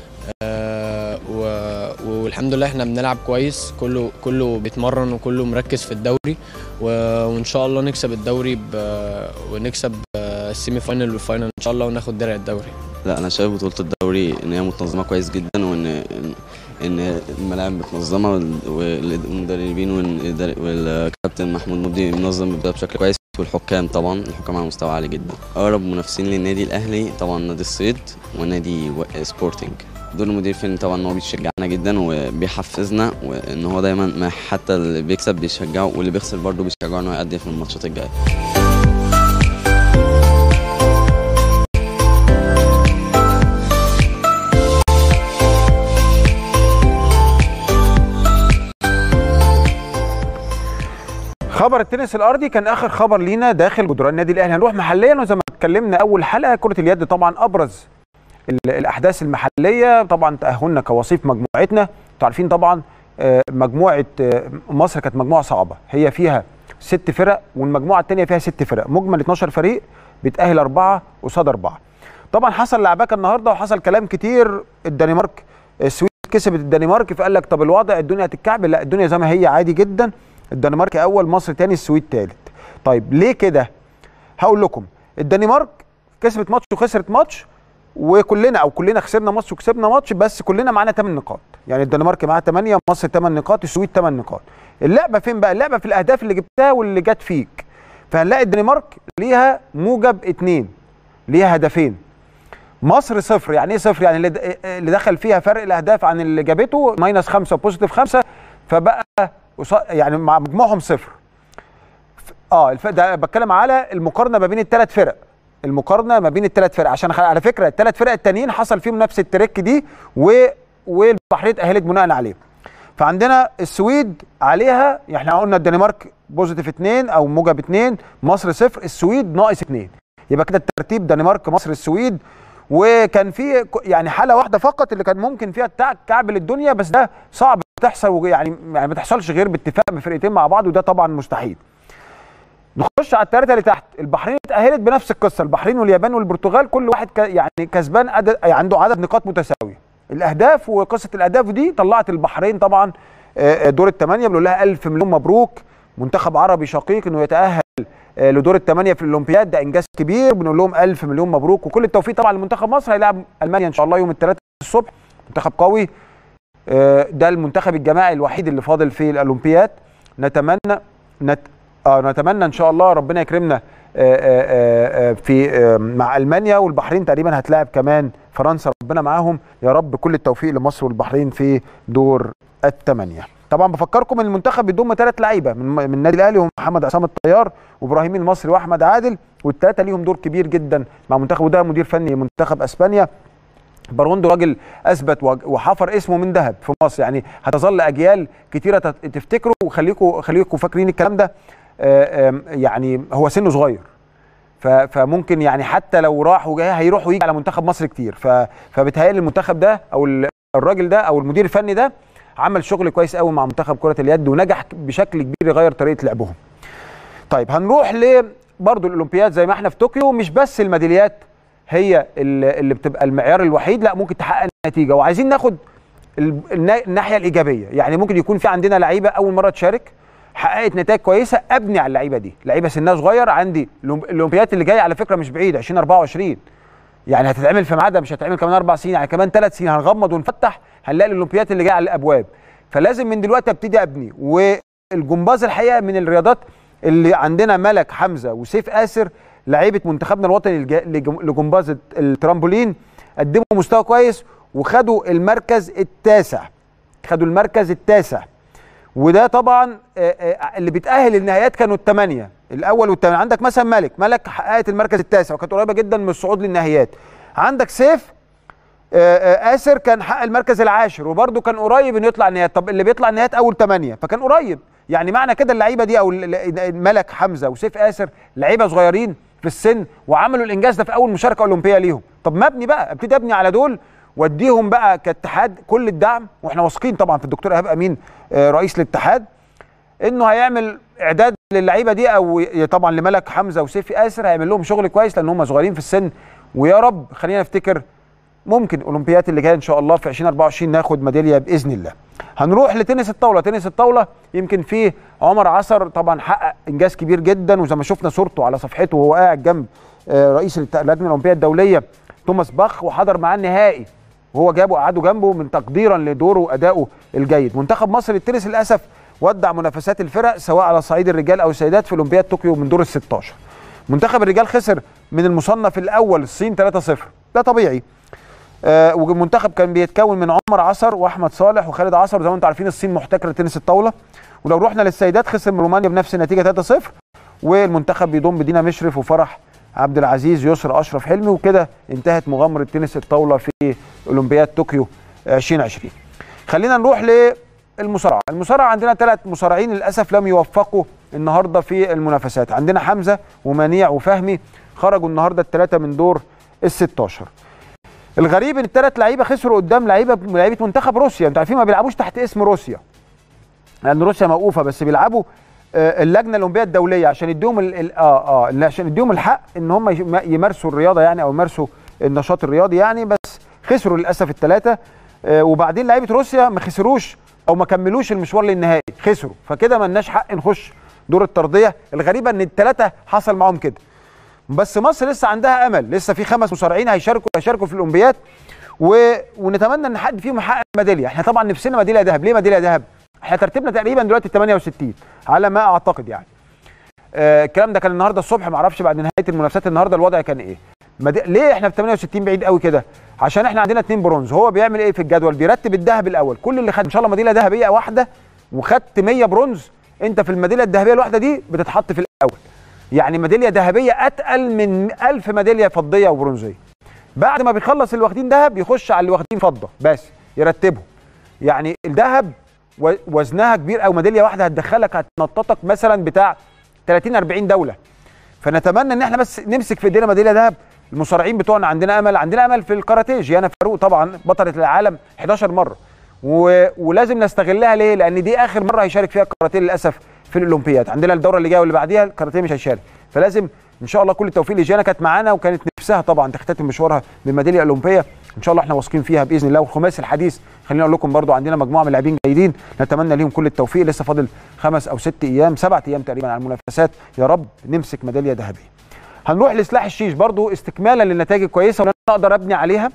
آه، و- والحمد لله احنا بنلعب كويس كله كله بيتمرن وكله مركز في الدوري و- وان شاء الله نكسب الدوري ب- ونكسب آه، السيمي فاينل والفاينل ان شاء الله وناخد درع الدوري لا انا شايف بطوله الدوري ان هي متنظمه كويس جدا وان ان الملاعب متنظمه وال- والمدربين والإدار- والكابتن محمود مبدي منظم البطوله بشكل كويس والحكام طبعا الحكام على مستوى عالي جدا اقرب منافسين للنادي الاهلي طبعا نادي الصيد ونادي و- سبورتنج دول المدير الفني طبعا ان هو بيشجعنا جدا وبيحفزنا وان هو دايما ما حتى اللي بيكسب بيشجعه واللي بيخسر برضه بيشجعه ان هو يقدم في الماتشات الجايه خبر التنس الارضي كان اخر خبر لينا داخل جدران النادي الاهلي هنروح محليا وزي ما اتكلمنا اول حلقه كره اليد طبعا ابرز ال- الاحداث المحليه طبعا تاهلنا كوصيف مجموعتنا انتوا عارفين طبعا آه، مجموعه آه، مصر كانت مجموعه صعبه هي فيها ست فرق والمجموعه الثانيه فيها ست فرق مجمل 12 فريق بيتاهل اربعه قصاد اربعه طبعا حصل لعبكه النهارده وحصل كلام كتير الدنمارك السويد كسبت الدنمارك فقال لك طب الوضع الدنيا هتتكعبل لا الدنيا زي ما هي عادي جدا الدنمارك اول مصر تاني السويد تالت طيب ليه كده هقول لكم الدنمارك كسبت ماتش وخسرت ماتش وكلنا او كلنا خسرنا ماتش وكسبنا ماتش بس كلنا معانا 8 نقاط يعني الدنمارك معاها 8 مصر 8 نقاط السويد 8 نقاط اللعبه فين بقى اللعبه في الاهداف اللي جبتها واللي جت فيك فهنلاقي الدنمارك ليها موجب اتنين ليها هدفين مصر صفر يعني ايه صفر يعني اللي د- اللي دخل فيها فرق الاهداف عن اللي جابته ماينس خمسة وبوزيتيف خمسة فبقى قصا- يعني مع مجموعهم صفر اه الف... ده بتكلم على المقارنه ما بين الثلاث فرق المقارنه ما بين الثلاث فرق عشان خ- على فكره الثلاث فرق التانيين حصل فيهم نفس التريك دي و... والبحرين اتاهلت بناء عليه فعندنا السويد عليها احنا قلنا الدنمارك بوزيتيف 2 او موجب 2 مصر صفر السويد ناقص 2 يبقى كده الترتيب دنمارك مصر السويد وكان في ك- يعني حاله واحده فقط اللي كان ممكن فيها تع- كعبل الدنيا بس ده صعب تحصل وج- يعني يعني ما تحصلش غير باتفاق بفرقتين مع بعض وده طبعا مستحيل نخش على الثلاثه اللي تحت البحرين اتاهلت بنفس القصه البحرين واليابان والبرتغال كل واحد ك... يعني كسبان عدد يعني عنده عدد نقاط متساويه الاهداف وقصه الاهداف دي طلعت البحرين طبعا آه، آه، دور الثمانيه بنقول لها الف مليون مبروك منتخب عربي شقيق انه يتاهل آه، لدور الثمانيه في الاولمبياد ده انجاز كبير بنقول لهم الف مليون مبروك وكل التوفيق طبعا لمنتخب مصر هيلاعب المانيا ان شاء الله يوم الثلاثاء الصبح منتخب قوي آه، ده المنتخب الجماعي الوحيد اللي فاضل في الاولمبياد نتمنى نت... اه نتمنى ان شاء الله ربنا يكرمنا آه، آه، آه، في آه، مع المانيا والبحرين تقريبا هتلاعب كمان فرنسا ربنا معاهم يا رب كل التوفيق لمصر والبحرين في دور الثمانيه طبعا بفكركم ان المنتخب بيضم ثلاث لعيبه من من النادي الاهلي هم محمد عصام الطيار وابراهيم المصري واحمد عادل والثلاثه ليهم دور كبير جدا مع منتخب وده مدير فني منتخب اسبانيا باروندو راجل اثبت وج- وحفر اسمه من ذهب في مصر يعني هتظل اجيال كتيره تت- تفتكروا وخليكم خليكم فاكرين الكلام ده آه، آم، يعني هو سنه صغير ف- فممكن يعني حتى لو راح وجاي هيروح ويجي على منتخب مصر كتير ف- فبيتهيألي المنتخب ده او ال- الراجل ده او المدير الفني ده عمل شغل كويس قوي مع منتخب كره اليد ونجح بشكل كبير يغير طريقه لعبهم. طيب هنروح ل برضه الاولمبياد زي ما احنا في طوكيو مش بس الميداليات هي ال- اللي بتبقى المعيار الوحيد لا ممكن تحقق نتيجه وعايزين ناخد ال- النا- الناحيه الايجابيه يعني ممكن يكون في عندنا لعيبه اول مره تشارك حققت نتائج كويسه ابني على اللعيبه دي لعيبه سنها صغير عندي الأولم- الاولمبياد اللي جايه على فكره مش بعيد 2024 يعني هتتعمل في ميعادها مش هتتعمل كمان اربع سنين يعني كمان ثلاث سنين هنغمض ونفتح هنلاقي الاولمبياد اللي جايه على الابواب فلازم من دلوقتي ابتدي ابني والجمباز الحقيقه من الرياضات اللي عندنا ملك حمزه وسيف اسر لعيبه منتخبنا الوطني الج- لجم- لجمباز الترامبولين قدموا مستوى كويس وخدوا المركز التاسع خدوا المركز التاسع وده طبعا آه، آه، اللي بيتاهل النهائيات كانوا الثمانيه الاول والثمانيه عندك مثلا ملك ملك حققت المركز التاسع وكانت قريبه جدا من الصعود للنهائيات عندك سيف آه، آه، آسر كان حقق المركز العاشر وبرده كان قريب انه يطلع النهائيات طب اللي بيطلع النهائيات اول ثمانيه فكان قريب يعني معنى كده اللعيبه دي او ال- ال- ملك حمزه وسيف آسر لعيبه صغيرين في السن وعملوا الانجاز ده في اول مشاركه اولمبيه ليهم طب ما ابني بقى ابتدي ابني على دول واديهم بقى كاتحاد كل الدعم واحنا واثقين طبعا في الدكتور ايهاب امين آه، رئيس الاتحاد انه هيعمل اعداد للعيبه دي او ي- طبعا لملك حمزه وسيف آسر هيعمل لهم شغل كويس لان هم صغيرين في السن ويا رب خلينا نفتكر ممكن اولمبياد اللي جايه ان شاء الله في 2024 ناخد ميداليه باذن الله. هنروح لتنس الطاوله، تنس الطاوله يمكن فيه عمر عصر طبعا حقق انجاز كبير جدا وزي ما شفنا صورته على صفحته وهو قاعد جنب آه، رئيس الت- اللجنه الاولمبيه الدوليه توماس باخ وحضر معاه النهائي وهو جابه قعده جنبه من تقديرا لدوره وادائه الجيد. منتخب مصر للتنس للاسف ودع منافسات الفرق سواء على صعيد الرجال او السيدات في اولمبياد طوكيو من دور ال 16. منتخب الرجال خسر من المصنف الاول الصين 3-0 ده طبيعي آه، والمنتخب كان بيتكون من عمر عصر واحمد صالح وخالد عصر وزي ما انتم عارفين الصين محتكره تنس الطاوله ولو رحنا للسيدات خسر من رومانيا بنفس النتيجه 3-0 والمنتخب بيضم دينا مشرف وفرح عبد العزيز يسرى اشرف حلمي وكده انتهت مغامره تنس الطاوله في اولمبياد طوكيو 2020 خلينا نروح للمصارعه المصارعه عندنا ثلاث مصارعين للاسف لم يوفقوا النهارده في المنافسات عندنا حمزه ومنيع وفهمي خرجوا النهارده الثلاثه من دور ال 16 الغريب ان الثلاث لعيبه خسروا قدام لعيبه لعيبه منتخب روسيا انتوا عارفين ما بيلعبوش تحت اسم روسيا لان روسيا موقوفه بس بيلعبوا آه، اللجنه الاولمبيه الدوليه عشان يديهم ال- ال- اه اه عشان يديهم الحق ان هم يش- يمارسوا الرياضه يعني او يمارسوا النشاط الرياضي يعني بس خسروا للاسف الثلاثه آه، وبعدين لعيبه روسيا ما خسروش او ما كملوش المشوار للنهائي خسروا فكده ما لناش حق نخش دور الترضيه الغريبه ان الثلاثه حصل معاهم كده بس مصر لسه عندها امل لسه في خمس مصارعين هيشاركوا هيشاركوا في الاولمبياد و... ونتمنى ان حد فيهم يحقق ميداليه احنا طبعا نفسنا ميداليه ذهب ليه ميداليه ذهب احنا ترتيبنا تقريبا دلوقتي 68 على ما اعتقد يعني آه الكلام ده كان النهارده الصبح ما اعرفش بعد نهايه المنافسات النهارده الوضع كان ايه مد... ليه احنا في 68 بعيد قوي كده عشان احنا عندنا اتنين برونز هو بيعمل ايه في الجدول بيرتب الذهب الاول كل اللي خد ان شاء الله ميداليه ذهبيه واحده وخدت 100 برونز انت في الميداليه الذهبيه الواحده دي بتتحط في الاول يعني ميداليه ذهبيه اتقل من 1000 ميداليه فضيه وبرونزيه بعد ما بيخلص اللي واخدين ذهب يخش على اللي واخدين فضه بس يرتبهم يعني الذهب و- وزنها كبير او ميداليه واحده هتدخلك هتنططك مثلا بتاع 30 40 دوله فنتمنى ان احنا بس نمسك في ايدينا ميداليه ذهب المصارعين بتوعنا عندنا امل عندنا امل في الكاراتيه جيانا فاروق طبعا بطله العالم 11 مره و... ولازم نستغلها ليه لان دي اخر مره هيشارك فيها الكاراتيه للاسف في الاولمبياد عندنا الدوره اللي جايه واللي بعديها الكاراتيه مش هيشارك فلازم ان شاء الله كل التوفيق لجيانا كانت معانا وكانت نفسها طبعا تختتم مشوارها بالميداليه الاولمبيه ان شاء الله احنا واثقين فيها باذن الله والخماسي الحديث خليني اقول لكم برضو عندنا مجموعه من اللاعبين جيدين نتمنى ليهم كل التوفيق لسه فاضل خمس او ست ايام سبعة ايام تقريبا على المنافسات يا رب نمسك ميداليه ذهبيه هنروح لسلاح الشيش برضو استكمالا للنتائج الكويسه وانا اقدر ابني عليها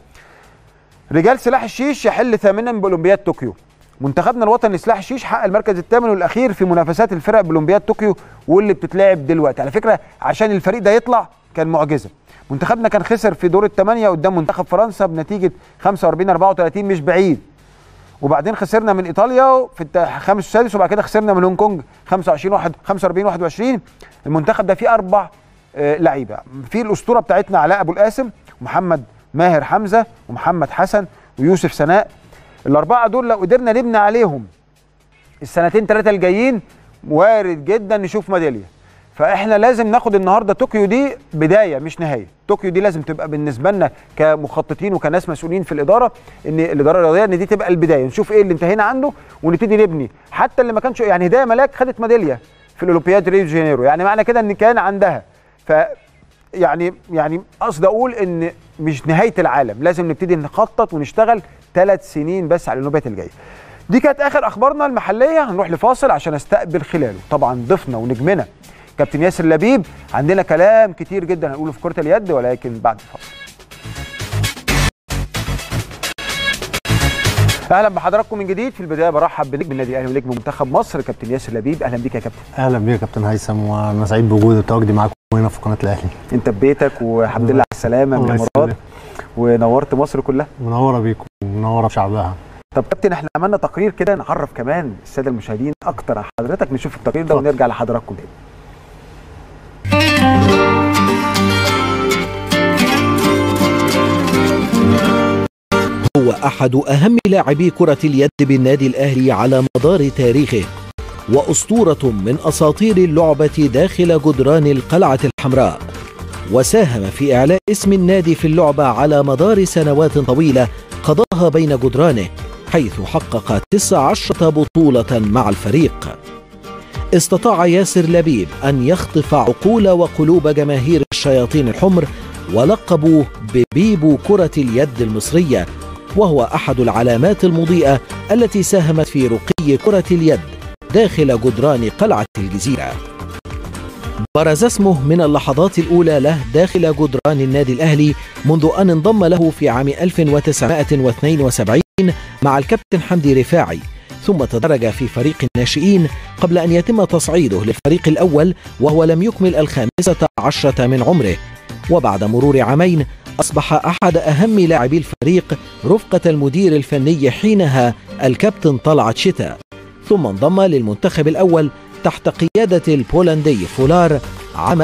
رجال سلاح الشيش يحل ثامنا باولمبياد طوكيو منتخبنا الوطني لسلاح الشيش حقق المركز الثامن والاخير في منافسات الفرق باولمبياد طوكيو واللي بتتلعب دلوقتي على فكره عشان الفريق ده يطلع كان معجزه منتخبنا كان خسر في دور الثمانيه قدام منتخب فرنسا بنتيجه 45 34 مش بعيد وبعدين خسرنا من ايطاليا في الخامس والسادس وبعد كده خسرنا من هونج كونج 25 واحد 45 21 المنتخب ده فيه اربع آه، لعيبه في الاسطوره بتاعتنا علاء ابو القاسم ومحمد ماهر حمزه ومحمد حسن ويوسف سناء الاربعه دول لو قدرنا نبني عليهم السنتين ثلاثه الجايين وارد جدا نشوف ميداليه فاحنا لازم ناخد النهارده طوكيو دي بدايه مش نهايه طوكيو دي لازم تبقى بالنسبه لنا كمخططين وكناس مسؤولين في الاداره ان الاداره الرياضيه ان دي تبقى البدايه نشوف ايه اللي انتهينا عنده ونبتدي نبني حتى اللي ما كانش يعني هدايه ملاك خدت ميداليه في الاولمبياد ريو دي جانيرو يعني معنى كده ان كان عندها ف يعني يعني قصدي اقول ان مش نهايه العالم لازم نبتدي نخطط ونشتغل ثلاث سنين بس على الاولمبياد الجايه دي كانت اخر اخبارنا المحليه هنروح لفاصل عشان استقبل خلاله طبعا ضيفنا ونجمنا كابتن ياسر لبيب عندنا كلام كتير جدا هنقوله في كره اليد ولكن بعد الفاصل اهلا بحضراتكم من جديد في البدايه برحب بنجم النادي الاهلي ونجم منتخب مصر كابتن ياسر لبيب اهلا بيك يا كابتن اهلا بيك يا كابتن هيثم وانا سعيد بوجودي وتواجدي معاكم هنا في قناه الاهلي انت في بيتك والحمد لله على السلامه من الله الامارات يسلمك. ونورت مصر كلها منوره بيكم ومنوره بشعبها طب كابتن احنا عملنا تقرير كده نعرف كمان الساده المشاهدين اكتر عن حضرتك نشوف التقرير ده اتفضل. ونرجع لحضراتكم تاني هو أحد أهم لاعبي كرة اليد بالنادي الأهلي على مدار تاريخه وأسطورة من أساطير اللعبة داخل جدران القلعة الحمراء وساهم في إعلاء اسم النادي في اللعبة على مدار سنوات طويلة قضاها بين جدرانه حيث حقق 19 بطولة مع الفريق استطاع ياسر لبيب أن يخطف عقول وقلوب جماهير الشياطين الحمر ولقبوه ببيبو كرة اليد المصرية وهو أحد العلامات المضيئة التي ساهمت في رقي كرة اليد داخل جدران قلعة الجزيرة برز اسمه من اللحظات الأولى له داخل جدران النادي الأهلي منذ أن انضم له في عام 1972 مع الكابتن حمدي رفاعي ثم تدرج في فريق الناشئين قبل أن يتم تصعيده للفريق الأول وهو لم يكمل الخامسة عشرة من عمره وبعد مرور عامين أصبح أحد أهم لاعبي الفريق رفقة المدير الفني حينها الكابتن طلعت شتاء ثم انضم للمنتخب الأول تحت قيادة البولندي فولار عام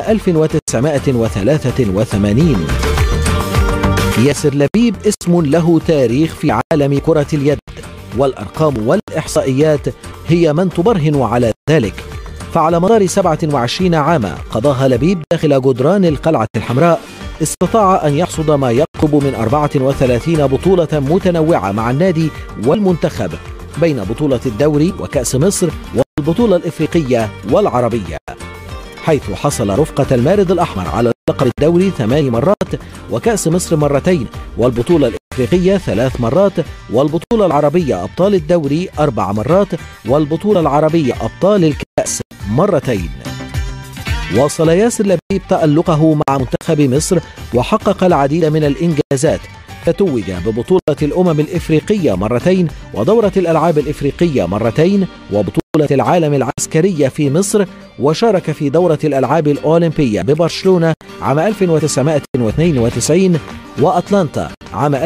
1983 ياسر لبيب اسم له تاريخ في عالم كرة اليد والأرقام والإحصائيات هي من تبرهن على ذلك فعلى مدار 27 عاما قضاها لبيب داخل جدران القلعة الحمراء استطاع أن يحصد ما يقرب من 34 بطولة متنوعة مع النادي والمنتخب بين بطولة الدوري وكأس مصر والبطولة الإفريقية والعربية حيث حصل رفقة المارد الأحمر على لقب الدوري ثمان مرات وكأس مصر مرتين والبطولة الإفريقية ثلاث مرات والبطولة العربية أبطال الدوري أربع مرات والبطولة العربية أبطال الكأس مرتين واصل ياسر لبيب تألقه مع منتخب مصر وحقق العديد من الإنجازات فتوج ببطولة الأمم الإفريقية مرتين ودورة الألعاب الإفريقية مرتين وبطولة العالم العسكرية في مصر وشارك في دورة الألعاب الأولمبية ببرشلونة عام 1992 وأتلانتا عام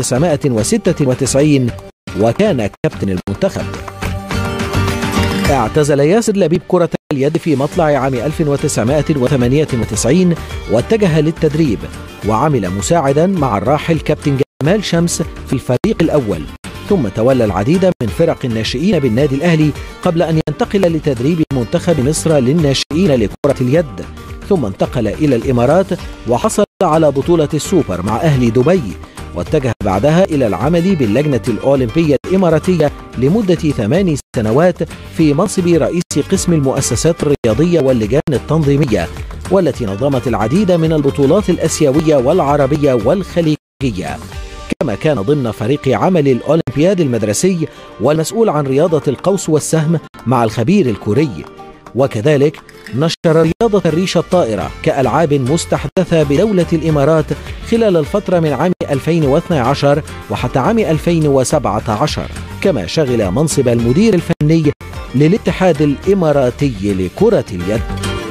1996 وكان كابتن المنتخب اعتزل ياسر لبيب كرة اليد في مطلع عام 1998 واتجه للتدريب وعمل مساعدا مع الراحل كابتن جمال شمس في الفريق الأول ثم تولى العديد من فرق الناشئين بالنادي الأهلي قبل أن ينتقل لتدريب منتخب مصر للناشئين لكرة اليد ثم انتقل إلى الإمارات وحصل على بطولة السوبر مع أهل دبي واتجه بعدها إلى العمل باللجنة الأولمبية الإماراتية لمدة ثمان سنوات في منصب رئيس قسم المؤسسات الرياضية واللجان التنظيمية والتي نظمت العديد من البطولات الأسيوية والعربية والخليجية كما كان ضمن فريق عمل الأولمبياد المدرسي والمسؤول عن رياضة القوس والسهم مع الخبير الكوري وكذلك نشر رياضة الريشة الطائرة كألعاب مستحدثة بدولة الإمارات خلال الفترة من عام 2012 وحتى عام 2017 كما شغل منصب المدير الفني للاتحاد الإماراتي لكرة اليد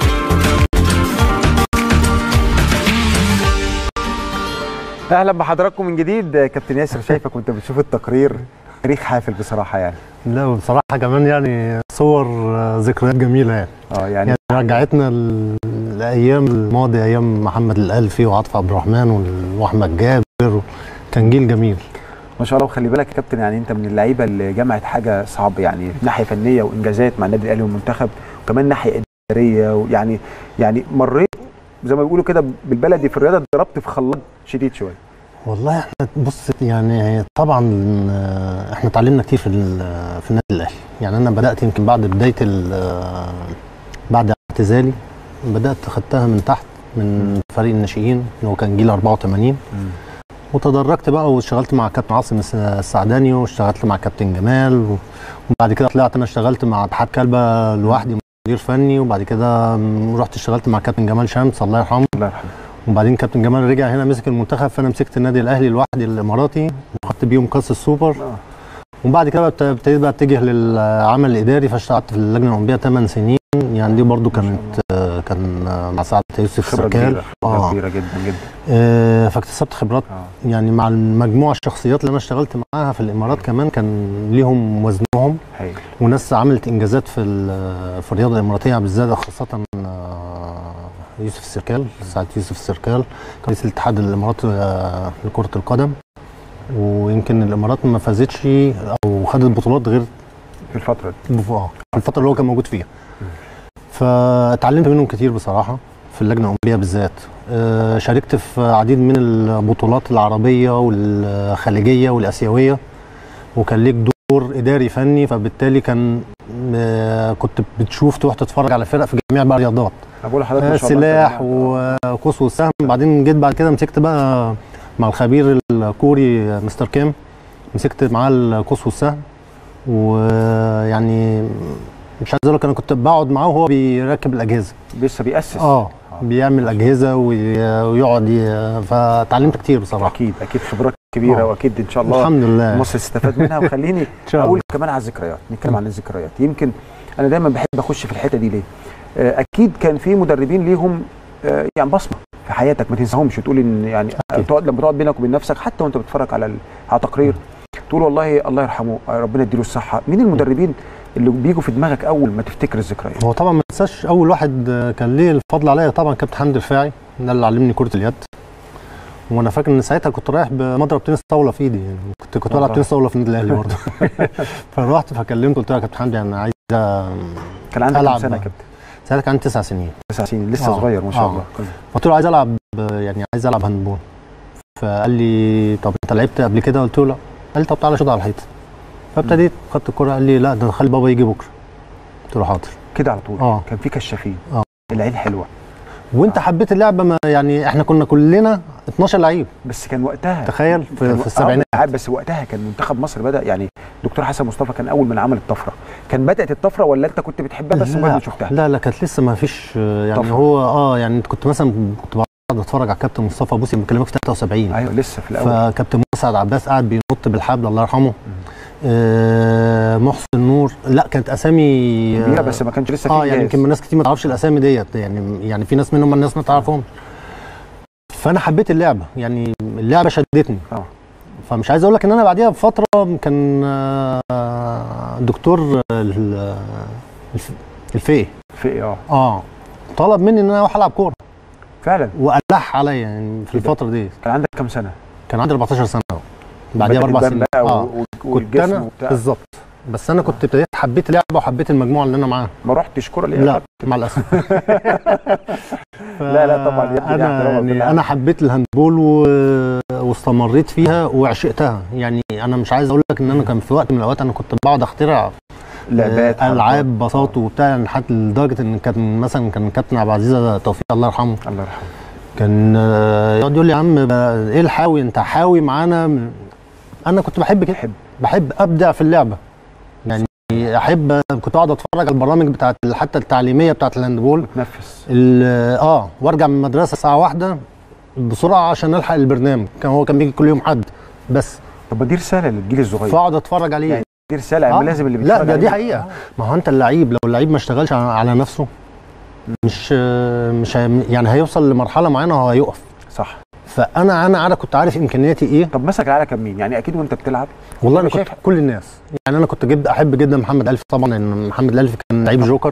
اهلا بحضراتكم من جديد كابتن ياسر شايفك وانت بتشوف التقرير تاريخ حافل بصراحه يعني لا وبصراحه كمان يعني صور آه، ذكريات جميله يعني اه يعني يعني رجعتنا ل- لايام الماضي ايام محمد الالفي وعاطف عبد الرحمن وال- واحمد جابر كان جيل جميل ما شاء الله وخلي بالك يا كابتن يعني انت من اللعيبه اللي جمعت حاجه صعبه يعني ناحيه فنيه وانجازات مع النادي الاهلي والمنتخب وكمان ناحيه اداريه ويعني يعني مريت زي ما بيقولوا كده بالبلدي في الرياضه ضربت في خلاط شديد شويه والله احنا بص يعني طبعا آه، احنا اتعلمنا كتير في ال- في النادي الاهلي يعني انا بدات يمكن بعد بدايه ال- آه، بعد اعتزالي بدات خدتها من تحت من فريق الناشئين اللي هو كان جيل 84 وتدرجت بقى واشتغلت مع كابتن عاصم الس- السعداني واشتغلت مع كابتن جمال و- وبعد كده طلعت انا اشتغلت مع اتحاد كلبه لوحدي مدير فني وبعد كده م، رحت اشتغلت مع كابتن جمال شمس الله يرحمه الله يرحمه وبعدين كابتن جمال رجع هنا مسك المنتخب فانا مسكت النادي الاهلي لوحدي الاماراتي وخدت بيهم كاس السوبر وبعد كده بقى ابت- ابتديت بقى اتجه للعمل الاداري فاشتغلت في اللجنه الاولمبيه 8 سنين يعني دي برضو كانت آه، كان آه، مع سعاده يوسف خبره سركال كبيره خبره كبيره جدا جدا آه، فاكتسبت خبرات يعني مع المجموعه الشخصيات اللي انا اشتغلت معاها في الامارات كمان كان ليهم وزنهم هايل وناس عملت انجازات في ال- في الرياضه الاماراتيه بالذات خاصه آه، يوسف السركال سعاده يوسف السركال رئيس الاتحاد الاماراتي آه، لكره القدم ويمكن الامارات ما فازتش او خدت بطولات غير في الفتره دي اه في الفتره اللي هو كان موجود فيها فاتعلمت منهم كتير بصراحه في اللجنه الاولمبيه بالذات آه، شاركت في عديد من البطولات العربيه والخليجيه والاسيويه وكان ليك دور اداري فني فبالتالي كان آه، كنت بتشوف تروح تتفرج على فرق في جميع بقى الرياضات انا بقول لحضرتك ما آه، شاء الله سلاح وقوس والسهم بعدين جيت بعد كده مسكت بقى مع الخبير الكوري مستر كيم مسكت معاه القوس والسهم ويعني مش عايز اقول لك انا كنت بقعد معاه وهو بيركب الاجهزه لسه بيأسس اه بيعمل اجهزه وي- ويقعد ي- فتعلمت كتير بصراحه اكيد اكيد خبرات كبيره آه. واكيد ان شاء الله الحمد لله. مصر تستفاد منها وخليني شاء اقول الله. كمان على الذكريات نتكلم عن الذكريات يمكن انا دايما بحب اخش في الحته دي ليه آه، اكيد كان في مدربين ليهم آه، يعني بصمه في حياتك ما تنساهمش وتقول ان يعني تقعد لما تقعد بينك وبين نفسك حتى وانت بتتفرج على ال- على تقرير تقول والله الله يرحمه آه، ربنا يديله الصحه مين المدربين اللي بيجوا في دماغك اول ما تفتكر الذكريات هو طبعا ما تنساش اول واحد آه، كان ليه الفضل عليا طبعا كابتن حمدي الرفاعي ده اللي علمني كره اليد وانا فاكر ان ساعتها كنت رايح بمضرب تنس طاوله في ايدي يعني كنت كنت بلعب والله. تنس طاوله في النادي الاهلي برضه فرحت فكلمته قلت له يا كابتن حمدي انا عايز آه، كان عندك كام ألعب. سنه يا كابتن ساعتها كان عندي تسع سنين تسع سنين لسه آه. صغير ما شاء آه. الله قلت له عايز العب آه، يعني عايز العب هاندبول فقال لي طب انت لعبت قبل كده قلت له لا قال لي طب تعالى شوط على الحيطه فابتديت خدت الكره قال لي لا ده خلي بابا يجي بكره قلت له حاضر كده على طول اه كان في كشافين اه العين حلوه وانت حبيت اللعبه ما يعني احنا كنا كلنا 12 لعيب بس كان وقتها تخيل في, كان في آه، السبعينات عاد بس وقتها كان منتخب مصر بدا يعني دكتور حسن مصطفى كان اول من عمل الطفره كان بدات الطفره ولا انت كنت بتحبها بس مجرد ما شفتها لا لا كانت لسه ما فيش آه، يعني طفرة. هو اه يعني كنت مثلا كنت بقعد اتفرج على كابتن مصطفى بوسي بكلمك في 73 ايوه لسه في الاول فكابتن مسعد عباس قاعد بينط بالحبل الله يرحمه آه محسن نور لا كانت اسامي كبيره بس ما كانش لسه في اه يعني إنجاز. يمكن ناس كتير ما تعرفش الاسامي ديت يعني يعني في ناس منهم الناس ما تعرفهم فانا حبيت اللعبه يعني اللعبه شدتني اه فمش عايز اقول لك ان انا بعديها بفتره كان آه، دكتور ال- الف- الفقي في اه اه طلب مني ان انا اروح العب كوره فعلا والح عليا يعني في الفتره دي كان عندك كام سنه؟ كان عندي 14 سنه بعديها بدأت باربع تبان سنين بقى و- اه و- كنت والجسم انا وبتاع. بالظبط بس انا كنت ابتديت حبيت اللعبه وحبيت المجموعه اللي انا معاها ما رحتش كوره ليه؟ لا مع الاسف لا لا طبعا يا ابني دي انا احترامك يعني بالله. انا حبيت الهاندبول و... واستمريت فيها وعشقتها يعني انا مش عايز اقول لك ان انا كان في وقت من الاوقات انا كنت بقعد اخترع لعبات آه، العاب بساط وبتاع يعني حتى لدرجه ان كان مثلا كان كابتن عبد العزيز توفيق الله يرحمه الله يرحمه كان آه، يقعد يقول لي يا عم بقى ايه الحاوي انت حاوي معانا انا كنت بحب كده بحب بحب ابدع في اللعبه يعني احب كنت اقعد اتفرج على البرامج بتاعت حتى التعليميه بتاعت الهاندبول تنفس ال- اه وارجع من المدرسه الساعه واحدة بسرعه عشان الحق البرنامج كان هو كان بيجي كل يوم حد بس طب ما دي رساله للجيل الصغير فاقعد اتفرج عليه يعني دي رساله آه. يعني لازم اللي لا بيتفرج ده دي عليه- حقيقه ما هو انت اللعيب لو اللعيب ما اشتغلش على- على نفسه مش مش هي- يعني هيوصل لمرحله معينه وهو هيقف صح فانا انا عارف كنت عارف امكانياتي ايه طب مسك على كان مين؟ يعني اكيد وانت بتلعب والله انا أنا كنت كل الناس يعني انا كنت جد احب جدا محمد الف طبعا لان محمد الف كان لعيب جوكر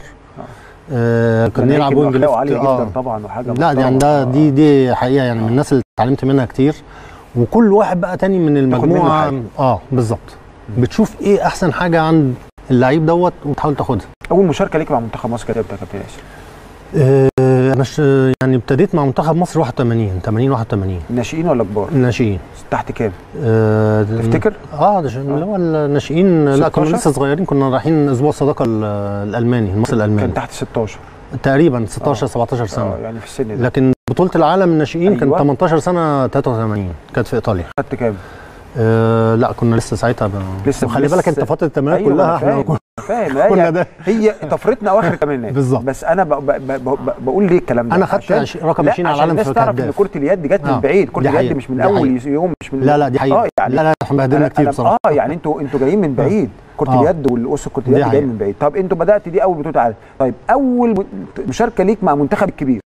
آه كان لعيب يلعب كان وينج أخلاقه ليفت عاليه آه. جدا طبعا وحاجه لا دي يعني ده دي دي حقيقه يعني من الناس اللي اتعلمت منها كتير وكل واحد بقى تاني من تاخد منه المجموعه حاجة. اه بالظبط بتشوف ايه احسن حاجه عند اللعيب دوت وتحاول تاخدها اول مشاركه ليك مع منتخب مصر كانت امتى يا كابتن ياسر؟ آه انا ش... يعني ابتديت مع منتخب مصر 81 80 81 ناشئين ولا كبار؟ الناشئين تحت كام؟ آه تفتكر؟ اه ده ش- اللي هو الناشئين لا كنا 16 لسه صغيرين كنا رايحين اسبوع الصداقه ال- الالماني المصري الالماني كان تحت 16 تقريبا 16 17 سنه اه يعني في السن ده لكن بطوله العالم الناشئين أيوة. كان 18 سنه 83 كانت في ايطاليا خدت كام؟ آه لا كنا لسه ساعتها ب... لسه- وخلي بالك انت لسه- فتره التمرين أيوة، كلها أنا احنا فاهم. كنا- فاهم كنا هي ده هي طفرتنا اواخر الثمانينات بالظبط. بس انا ب... ب... ب... ب... بقول ليه الكلام ده أنا خدت عشان- عش- رقم لا، 20 على عشان العالم الناس في تعرف ان كهداف. كره اليد جت من آه، بعيد كره دي اليد حقيقة. مش من دي اول حقيقة. يوم مش من لا لا دي حقيقه اه يعني لا لا احنا بهدلنا أنا- كتير أنا- بصراحه اه يعني انتوا انتوا جايين من بعيد كره آه. اليد والاس كره دي اليد جاي حقيقة. من بعيد طب انتوا بدات دي اول بطوله عالم طيب اول م- مشاركه ليك مع منتخب الكبير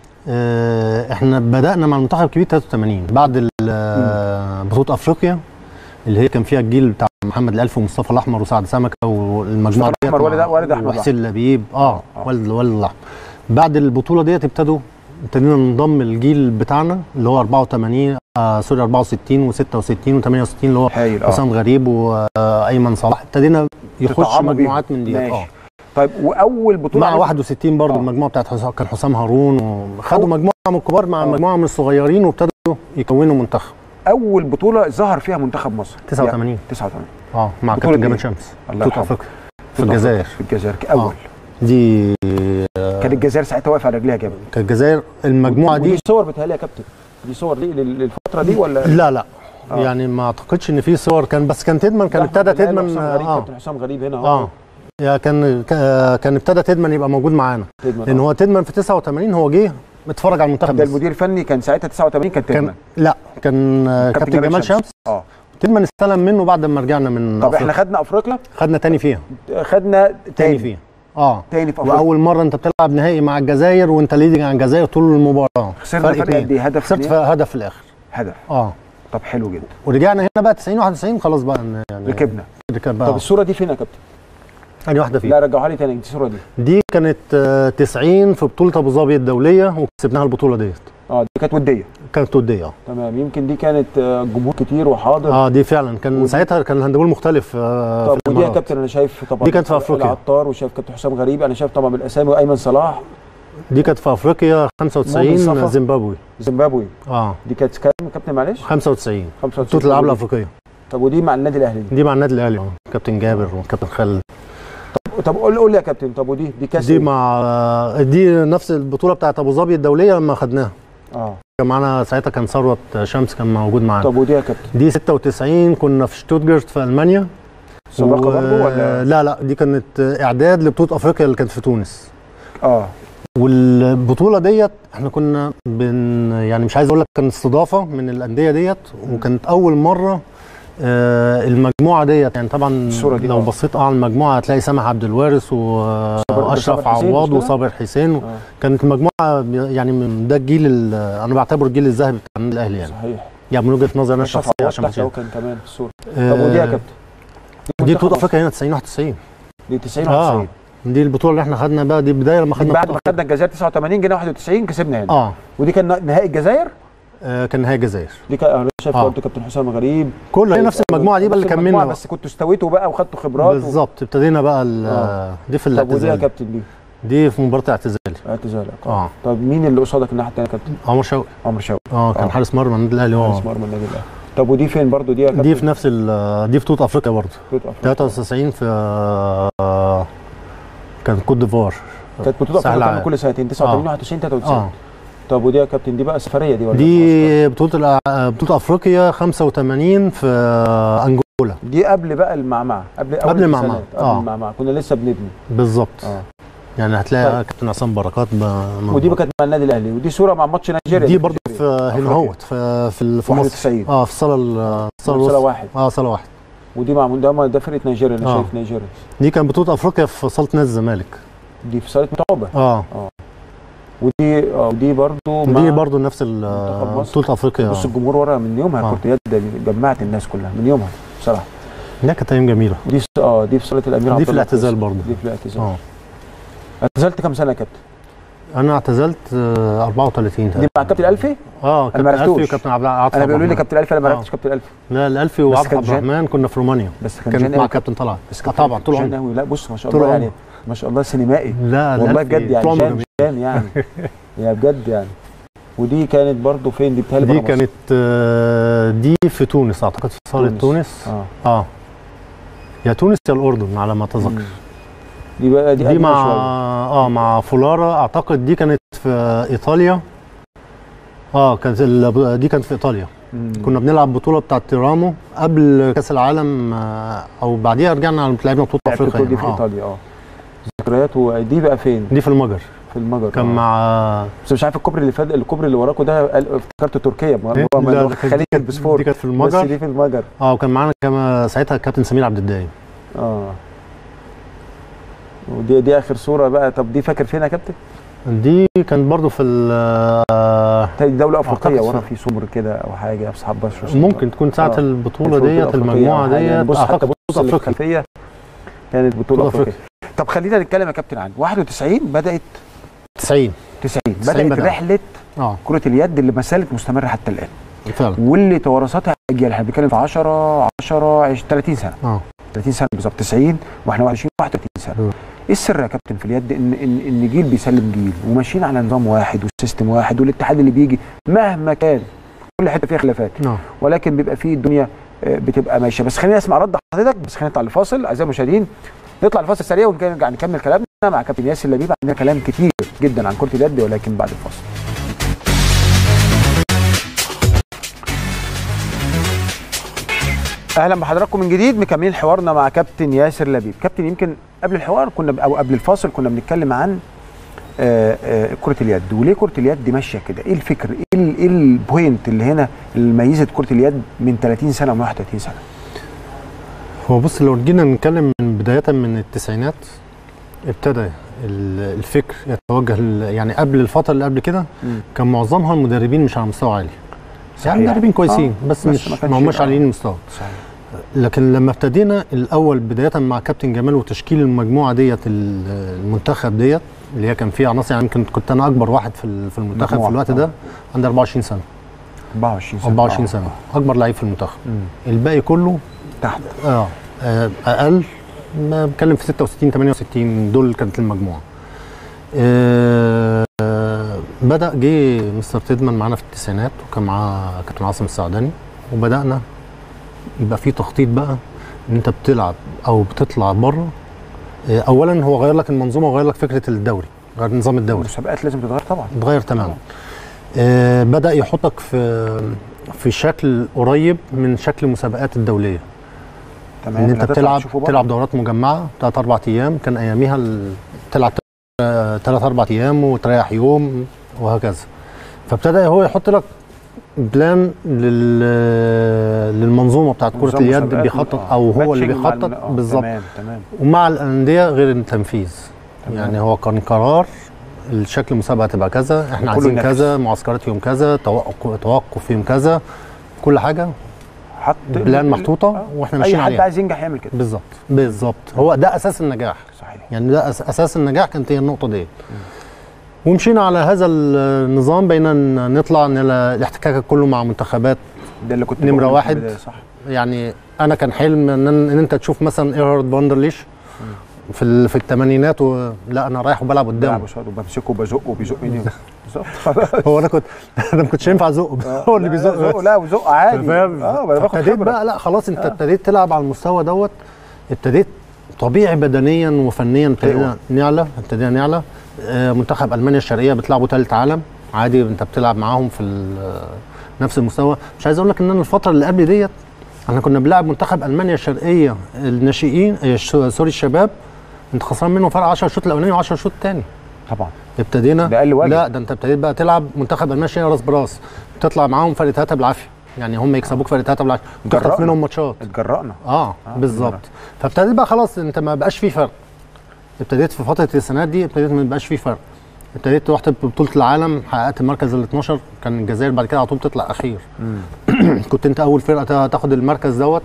آه احنا بدانا مع المنتخب الكبير 83 بعد ال- آه، بطوله افريقيا اللي هي كان فيها الجيل بتاع محمد الالف ومصطفى الاحمر وسعد سمكه والمجموعه مصطفى ديت الأحمر والد- مع- والد أحمد وحسين لبيب اه, آه. والد والد الاحمر بعد البطوله ديت ابتدوا ابتدينا ننضم الجيل بتاعنا اللي هو 84 آه سوري 64 و66 و68 اللي هو هايل اه حسام غريب وايمن صلاح ابتدينا يخش تطعموا بيهم. مجموعات من ديت ماشي. اه طيب واول بطوله مع عملت- 61 برضه آه. المجموعه بتاعت حسام كان حسام هارون وخدوا أو- مجموعه من الكبار مع آه. مجموعه من الصغيرين وابتدوا يكونوا منتخب اول بطوله ظهر فيها منتخب مصر 89 يعني 89 اه مع بطولة كابتن جمال إيه؟ شمس الله بطوله يرحمه. افريقيا في الجزائر في الجزائر اول دي كان الجزائر ساعتها واقفه على رجليها جامد كانت الجزائر المجموعه ودي دي صور بتهيألي يا كابتن دي صور دي لل- للفتره دي ولا لا لا آه. يعني ما اعتقدش ان في صور كان بس كان تدمن كان لا، ابتدى أحمد الهلال تدمن وحسام غريب اه كابتن حسام غريب هنا اه يا كان كا- كان ابتدى تدمن يبقى موجود معانا تدمن لان آه. هو تدمن في 89 هو جه اتفرج على المنتخب ده بس. المدير الفني كان ساعتها 89 كان كان تدمن لا كان آه، كابتن جمال شمس اه تدمن استلم منه بعد ما رجعنا من طب احنا أفريقيا. خدنا افريقيا خدنا تاني فيها خدنا تاني تاني فيها اه تاني في افريقيا واول مره انت بتلعب نهائي مع الجزائر وانت ليدنج عن الجزائر طول المباراه خسرنا فرق اتنين. قد ايه هدف خسرت اتنين؟ في هدف في الاخر هدف اه طب حلو جدا ورجعنا هنا بقى 90 91 خلاص بقى إن- يعني ركبنا ركب طب بقى الصوره دي فين يا كابتن ثاني واحده فيها لا رجعوها لي تاني دي الصوره دي دي كانت آه، 90 في بطوله ابو ظبي الدوليه وكسبناها البطوله ديت اه دي كانت وديه كانت وديه اه تمام يمكن دي كانت آه، جمهور كتير وحاضر اه دي فعلا كان ودي- ساعتها كان الهاندبول مختلف آه طب في ودي يا الامارات كابتن انا شايف طبعا دي كانت في أفريقيا. العطار وشايف كابتن حسام غريب انا شايف طبعا بالاسامي وايمن صلاح دي كانت في افريقيا مؤمن 95 صفا. زيمبابوي زيمبابوي اه دي كانت كام يا كابتن معلش 95 95 بطوله الالعاب الافريقيه طب ودي مع النادي الاهلي دي مع النادي الاهلي اه كابتن جابر وكابتن خالد طب قول قول لي يا كابتن طب ودي دي كاس دي إيه؟ مع دي نفس البطوله بتاعت ابو ظبي الدوليه لما خدناها اه كان معانا ساعتها كان ثروت شمس كان موجود معانا طب ودي يا كابتن دي 96 كنا في شتوتجارت في المانيا سباقه و- برضه ولا لا لا دي كانت اعداد لبطوله افريقيا اللي كانت في تونس اه والبطوله ديت احنا كنا بن يعني مش عايز اقول لك كان استضافه من الانديه ديت وكانت اول مره آه المجموعه ديت يعني طبعا الصورة دي لو آه. بصيت اه على المجموعه هتلاقي سامح عبد الوارث واشرف صابر حسين عواد مش كده؟ وصابر حسين آه. كانت المجموعه يعني من ده الجيل ال- انا بعتبره الجيل الذهبي بتاع النادي الاهلي يعني صحيح يعني من وجهه نظري انا أشرف الشخصيه عواد عشان تحت بشجع. أهو كان كمان في الصوره آه، طب ودي يا كابتن دي منتخب بطوله مصر. افريقيا هنا 90 91 دي 90 اه 91 دي البطوله اللي احنا خدنا بقى دي بدايه لما خدنا بعد ما بطولة خدنا الجزائر 89 جينا 91 كسبنا هنا اه ودي كان نهائي الجزائر آه، كان نهائي الجزائر دي كان انا شايف آه. برضه كابتن حسام غريب كل هي نفس المجموعه دي بقى اللي نفس المجموعة، كملنا بس كنتوا استويتوا بقى وخدتوا خبرات و... بالظبط ابتدينا بقى ال- آه. دي في طب ودي يا الاعتزال كابتن دي دي في مباراه اعتزالي اعتزالك اه طب مين اللي قصادك الناحيه الثانيه يا كابتن عمر شوقي عمرو شوقي اه كان آه. حارس مرمى النادي الاهلي هو حارس مرمى النادي الاهلي طب ودي فين برضه دي يا كابتن دي في نفس ال- دي في بطوله افريقيا برضه بطولة أفريقيا. 93 في آه، كان كوت ديفوار كانت بطوله سهل افريقيا عام. كل سنتين 89 آه. 91 93 اه طب ودي يا كابتن دي بقى سفريه دي ولا دي بطوله الأ- بطوله افريقيا 85 في انجولا دي قبل بقى المعمعه قبل أول قبل المعمعة. التسعينات، قبل آه. المعمعه كنا لسه بنبني بالظبط اه يعني هتلاقي طيب. كابتن عصام بركات ب- ودي بقى كانت مع النادي الاهلي ودي صوره مع ماتش نيجيريا دي برضه في نيجيريا. هنا أفريقيا. اهوت في في ال- في مصر 91 اه في الصاله ال- الصاله صاله الوسطى واحد اه صاله واحد ودي مع ده ده فرقه نيجيريا انا آه. شايف نيجيريا دي كانت بطوله افريقيا في صاله نادي الزمالك دي في صاله متعوبه اه ودي اه ودي برضه ودي مع برضه نفس ال- منتخب مصر. بطوله افريقيا بص الجمهور ورا من يومها آه. كرة يد دي جمعت الناس كلها من يومها بصراحه ده كانت ايام جميله دي س- اه دي في صاله الامير عبد دي في الله الاعتزال القيس. برضه دي في الاعتزال اه اعتزلت كام سنه يا كابتن؟ انا اعتزلت آه، 34 دي مع كابتن الفي؟ اه ما كابتن عرفتوش. الفي وكابتن عبد عاطف انا عبد بيقولوا لي الرحمن. كابتن الفي انا ما آه. عرفتش كابتن الفي لا الالفي بس وعبد كان عبد جان- الرحمن كنا في رومانيا بس كان كانت جان مع قوي. كابتن طلعت بس آه كابتن طبعا طول جان عمري قوي لا بص ما شاء طول الله عمري. يعني ما شاء الله سينمائي لا والله الألفي بجد يعني طول عمره جان جميل. جان يعني يا بجد يعني ودي كانت برضو فين دي بتهيألي دي برا مصر. كانت آه، دي في تونس اعتقد في صاله تونس. تونس اه اه يا تونس يا الاردن على ما اتذكر مم. دي بقى دي, دي قديمة مع شوية. اه مع فولارا اعتقد دي كانت في ايطاليا اه كانت ال- دي كانت في ايطاليا مم. كنا بنلعب بطوله بتاعه تيرامو قبل كاس العالم آه، او بعديها رجعنا على- لعبنا بطوله لعبت افريقيا البطولة دي في يعني. آه. ايطاليا اه ذكريات ودي بقى فين؟ دي في المجر في المجر كان آه. مع بس مش عارف الكوبري اللي فات الكوبري اللي وراكوا ده قال- افتكرته تركيا ما إيه؟ هو ما لا، هو ده كانت- خليج دي كانت- البسفور دي كانت في بس المجر دي في المجر اه وكان معانا كما ساعتها الكابتن سمير عبد الدايم اه ودي دي اخر صوره بقى طب دي فاكر فين يا كابتن؟ دي كانت برضو في ال- آه، تاني دوله افريقيه أعتقد ورا في- في سمر كده او حاجه اصحاب بشر ممكن تكون ساعه آه. البطوله بطولة ديت أفريقية المجموعه أو حاجة. يعني ديت بص حتى اعتقد بص بطوله اللي في افريقيا الخلفيه كانت بطوله بطولة افريقيا طب خلينا نتكلم يا كابتن عن 91 بدات 90 90 90 بدات بدأ. رحله اه كره اليد اللي ما زالت مستمره حتى الان فعلا واللي توارثتها اجيال احنا بنتكلم في 10 10 20 30 سنه اه 30 سنه بالظبط 90 واحنا 20 31 سنه مم. ايه السر يا كابتن في اليد ان ان ان جيل بيسلم جيل وماشيين على نظام واحد وسيستم واحد والاتحاد اللي بيجي مهما كان كل حته فيها خلافات نعم ولكن بيبقى فيه الدنيا آه، بتبقى ماشيه بس خلينا نسمع رد حضرتك بس خلينا نطلع لفاصل اعزائي المشاهدين نطلع لفاصل سريع ونرجع نكمل كلامنا مع كابتن ياسر لبيب عندنا كلام كتير جدا عن كره اليد ولكن بعد الفاصل اهلا بحضراتكم من جديد مكملين حوارنا مع كابتن ياسر لبيب كابتن يمكن قبل الحوار كنا او قبل الفاصل كنا بنتكلم عن آه، آه، كره اليد وليه كره اليد ماشيه كده ايه الفكر ايه ال- ايه البوينت اللي هنا اللي ميزت كره اليد من 30 سنه و 31 سنه هو بص لو جينا نتكلم من بداية من التسعينات ابتدى ال- الفكر يتوجه ل- يعني قبل الفترة اللي قبل كده مم. كان معظمها المدربين مش على مستوى عالي صحيح. يعني مدربين كويسين آه، بس, بس مش ما ما, كانش- هماش آه. عاليين المستوى صحيح لكن لما ابتدينا الاول بدايه مع كابتن جمال وتشكيل المجموعه ديت ال- المنتخب ديت اللي هي كان فيها عناصر يعني يمكن كنت انا اكبر واحد في ال- في المنتخب مجموعة، في الوقت آه. ده عندي 24 سنه 24 سنه 24 آه. سنه اكبر لعيب في المنتخب مم. الباقي كله تحت اه آه، اقل ما بتكلم في 66 68 دول كانت المجموعه آه آه، بدا جه مستر تيدمان معانا في التسعينات وكان معاه كابتن عاصم السعداني وبدانا يبقى في تخطيط بقى ان انت بتلعب او بتطلع بره آه، اولا هو غير لك المنظومه وغير لك فكره الدوري غير نظام الدوري المسابقات لازم تتغير طبعا اتغير تماما آه بدا يحطك في في شكل قريب من شكل المسابقات الدوليه تمام ان انت هتطلع بتلعب تشوفه بره. تلعب دورات مجمعه ثلاث اربع ايام كان اياميها ال- تلعب ثلاث اربع ايام وتريح يوم وهكذا فابتدى هو يحط لك بلان لل... للمنظومه بتاعت كره نظام اليد مسابقات، بيخطط آه. او هو اللي ماتشنج مع بيخطط الم- آه، بالظبط تمام تمام ومع الانديه غير التنفيذ تمام. يعني هو كان قرار الشكل المسابقه تبقى كذا احنا وكله عايزين ينافس. كذا معسكرات يوم كذا توقف توقف يوم كذا كل حاجه حط بلان محطوطه آه. واحنا اي ماشيين حد عليها عايز ينجح يعمل كده بالظبط بالظبط هو ده اساس النجاح صحيح يعني ده أس- اساس النجاح كانت هي النقطه دي ومشينا على هذا النظام بين ان نطلع ان الاحتكاك كله مع منتخبات ده اللي كنت نمرة بقوله في واحد. البداية، صح يعني انا كان حلم ان, ان انت تشوف مثلا ايرهارد باندرليش في ال- في الثمانينات و... لا انا رايح وبلعب قدامه بلعب قصاده وبمسكه وبزقه وبيزقني بالظبط هو انا كنت انا ما كنتش ينفع ازقه هو اللي بيزق زقه لا وزقه عادي فاهم اه ما انا باخد ابتديت خبره بقى لا خلاص انت ابتديت تلعب على المستوى دوت ابتديت طبيعي بدنيا وفنيا ابتدينا نعلى ابتدينا نعلى آه، منتخب المانيا الشرقيه بتلعبوا ثالث عالم عادي انت بتلعب معاهم في ال- نفس المستوى مش عايز اقول لك ان انا الفتره اللي قبل ديت احنا كنا بنلعب منتخب المانيا الشرقيه الناشئين آه، ش- سوري الشباب انت خسران منهم فرق 10 شوط الاولاني و10 شوط الثاني طبعا ابتدينا ده أقل واجب. لا ده انت ابتديت بقى تلعب منتخب المانيا الشرقيه راس براس تطلع معاهم فرق ثلاثه بالعافيه يعني هم يكسبوك فرق ثلاثه بالعافيه تخطف جرأنا. منهم ماتشات اتجرأنا اه, آه، بالظبط فابتديت بقى خلاص انت ما بقاش في فرق ابتديت في فتره السنوات دي ابتديت ما بقاش في فرق ابتديت رحت ببطوله العالم حققت المركز ال 12 كان الجزائر بعد كده على طول تطلع اخير كنت انت اول فرقه تا- تاخد المركز دوت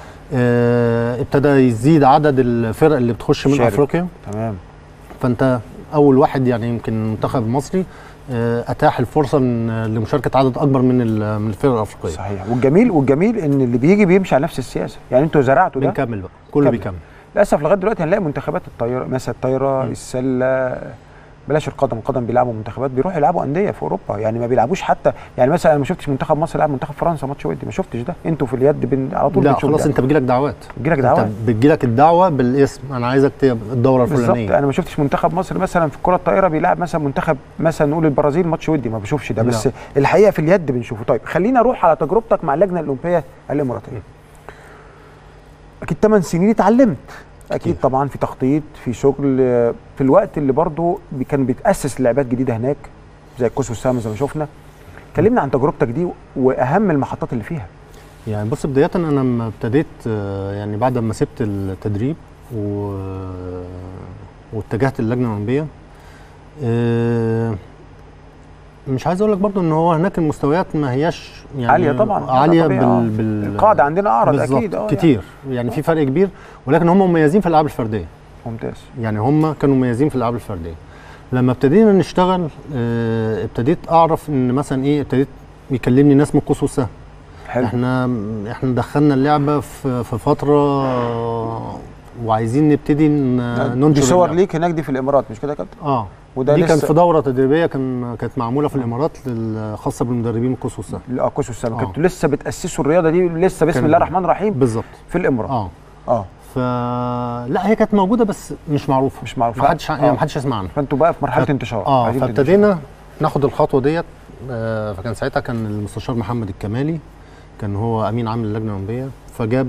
اه ابتدى يزيد عدد الفرق اللي بتخش من شارك. افريقيا تمام فانت اول واحد يعني يمكن المنتخب المصري اه اتاح الفرصه إن- لمشاركه عدد اكبر من ال- من الفرق الافريقيه صحيح والجميل والجميل ان اللي بيجي بيمشي على نفس السياسه يعني انتوا زرعتوا ده بنكمل بقى كله كمل. بيكمل للاسف لغايه دلوقتي هنلاقي منتخبات الطايره مثلا الطايره السله بلاش القدم القدم بيلعبوا منتخبات بيروحوا يلعبوا انديه في اوروبا يعني ما بيلعبوش حتى يعني مثلا انا ما شفتش منتخب مصر يلعب منتخب فرنسا ماتش ودي ما شفتش ده انتوا في اليد بين على طول لا بتشوف خلاص ده. انت بيجيلك دعوات بيجيلك انت دعوات بتجيلك الدعوه بالاسم انا عايزك تبقى الدوره بالظبط الفلانيه انا ما شفتش منتخب مصر مثلا في الكره الطائره بيلعب مثلا منتخب مثلا نقول البرازيل ماتش ودي ما بشوفش ده بس لا. الحقيقه في اليد بنشوفه طيب خلينا نروح على تجربتك مع اللجنه الاولمبيه الاماراتيه اكيد 8 سنين اتعلمت اكيد طبعا في تخطيط في شغل آه، في الوقت اللي برضو بي- كان بيتاسس لعبات جديده هناك زي القوس والسهم زي ما شفنا كلمنا عن تجربتك دي واهم المحطات اللي فيها يعني بص بدايه انا لما ابتديت آه، يعني بعد ما سبت التدريب و... واتجهت للجنه الاولمبيه آه، مش عايز اقول لك برضو ان هو هناك المستويات ما هياش يعني عالية طبعاً، عاليه طبيعي، آه. بال... بال... القاعده عندنا اعرض بالظبط، اكيد اه كتير يعني في فرق كبير ولكن هم مميزين في الالعاب الفرديه ممتاز يعني هم كانوا مميزين في الالعاب الفرديه لما ابتدينا نشتغل آه، ابتديت اعرف ان مثلا ايه ابتديت يكلمني ناس من القوس والسهم حلو احنا احنا دخلنا اللعبه في في فتره وعايزين نبتدي ن- ننشر دي صور اللعبة. ليك هناك دي في الامارات مش كده يا كابتن اه وده دي كانت لسه- في دوره تدريبيه كان كانت معموله في الامارات لل- خاصه بالمدربين القوس والسهم لا قوس والسهم آه. كنتوا لسه بتاسسوا الرياضه دي لسه بسم كان- الله الرحمن الرحيم بالظبط في الامارات اه اه ف لا هي كانت موجوده بس مش معروفه مش معروف ما حدش يعني آه. ما حدش يسمع عنها فانتوا بقى في مرحله ف- انتشار اه عايزين فابتدينا ناخد الخطوه ديت آه فكان ساعتها كان المستشار محمد الكمالي كان هو امين عام اللجنه الاولمبيه فجاب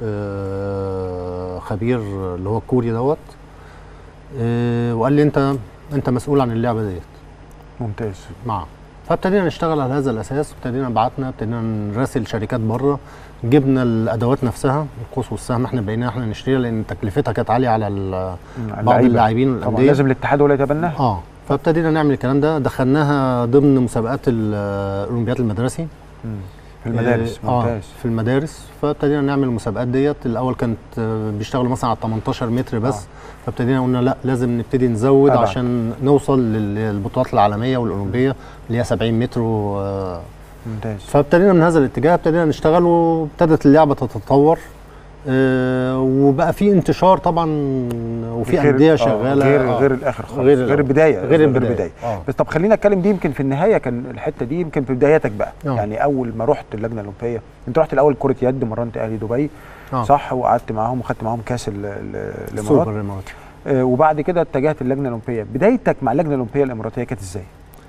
آه خبير اللي هو الكوري دوت آه وقال لي انت انت مسؤول عن اللعبه ديت ممتاز معاه فابتدينا نشتغل على هذا الاساس ابتدينا بعتنا ابتدينا نراسل شركات بره جبنا الادوات نفسها القوس والسهم احنا بقينا احنا نشتريها لان تكلفتها كانت عاليه على ال- بعض اللعيبة. اللاعبين طبعا والانديه لازم الاتحاد هو اللي يتبناها اه فابتدينا نعمل الكلام ده دخلناها ضمن مسابقات ال- الاولمبياد المدرسي مم. في المدارس آه ممتاز في المدارس فابتدينا نعمل المسابقات ديت الاول كانت آه، بيشتغلوا مثلا على 18 متر بس آه. فابتدينا قلنا لا لازم نبتدي نزود أبعد. عشان نوصل لل- للبطولات العالميه والاولمبيه اللي هي 70 متر و... آه، ممتاز فابتدينا من هذا الاتجاه ابتدينا نشتغل وابتدت اللعبه تتطور آه وبقى في انتشار طبعا وفي غير- انديه آه، شغاله غير آه. غير الاخر خالص غير غير, الأول. البدايه غير البداية. آه. بس طب خلينا اتكلم دي يمكن في النهايه كان الحته دي يمكن في بداياتك بقى آه. يعني اول ما رحت اللجنه الاولمبيه انت رحت الاول كره يد مرنت اهلي دبي آه. صح وقعدت معاهم وخدت معاهم كاس ال- ال- الامارات سوبر الاماراتي آه، وبعد كده اتجهت اللجنه الاولمبيه بدايتك مع اللجنه الاولمبيه الاماراتيه كانت ازاي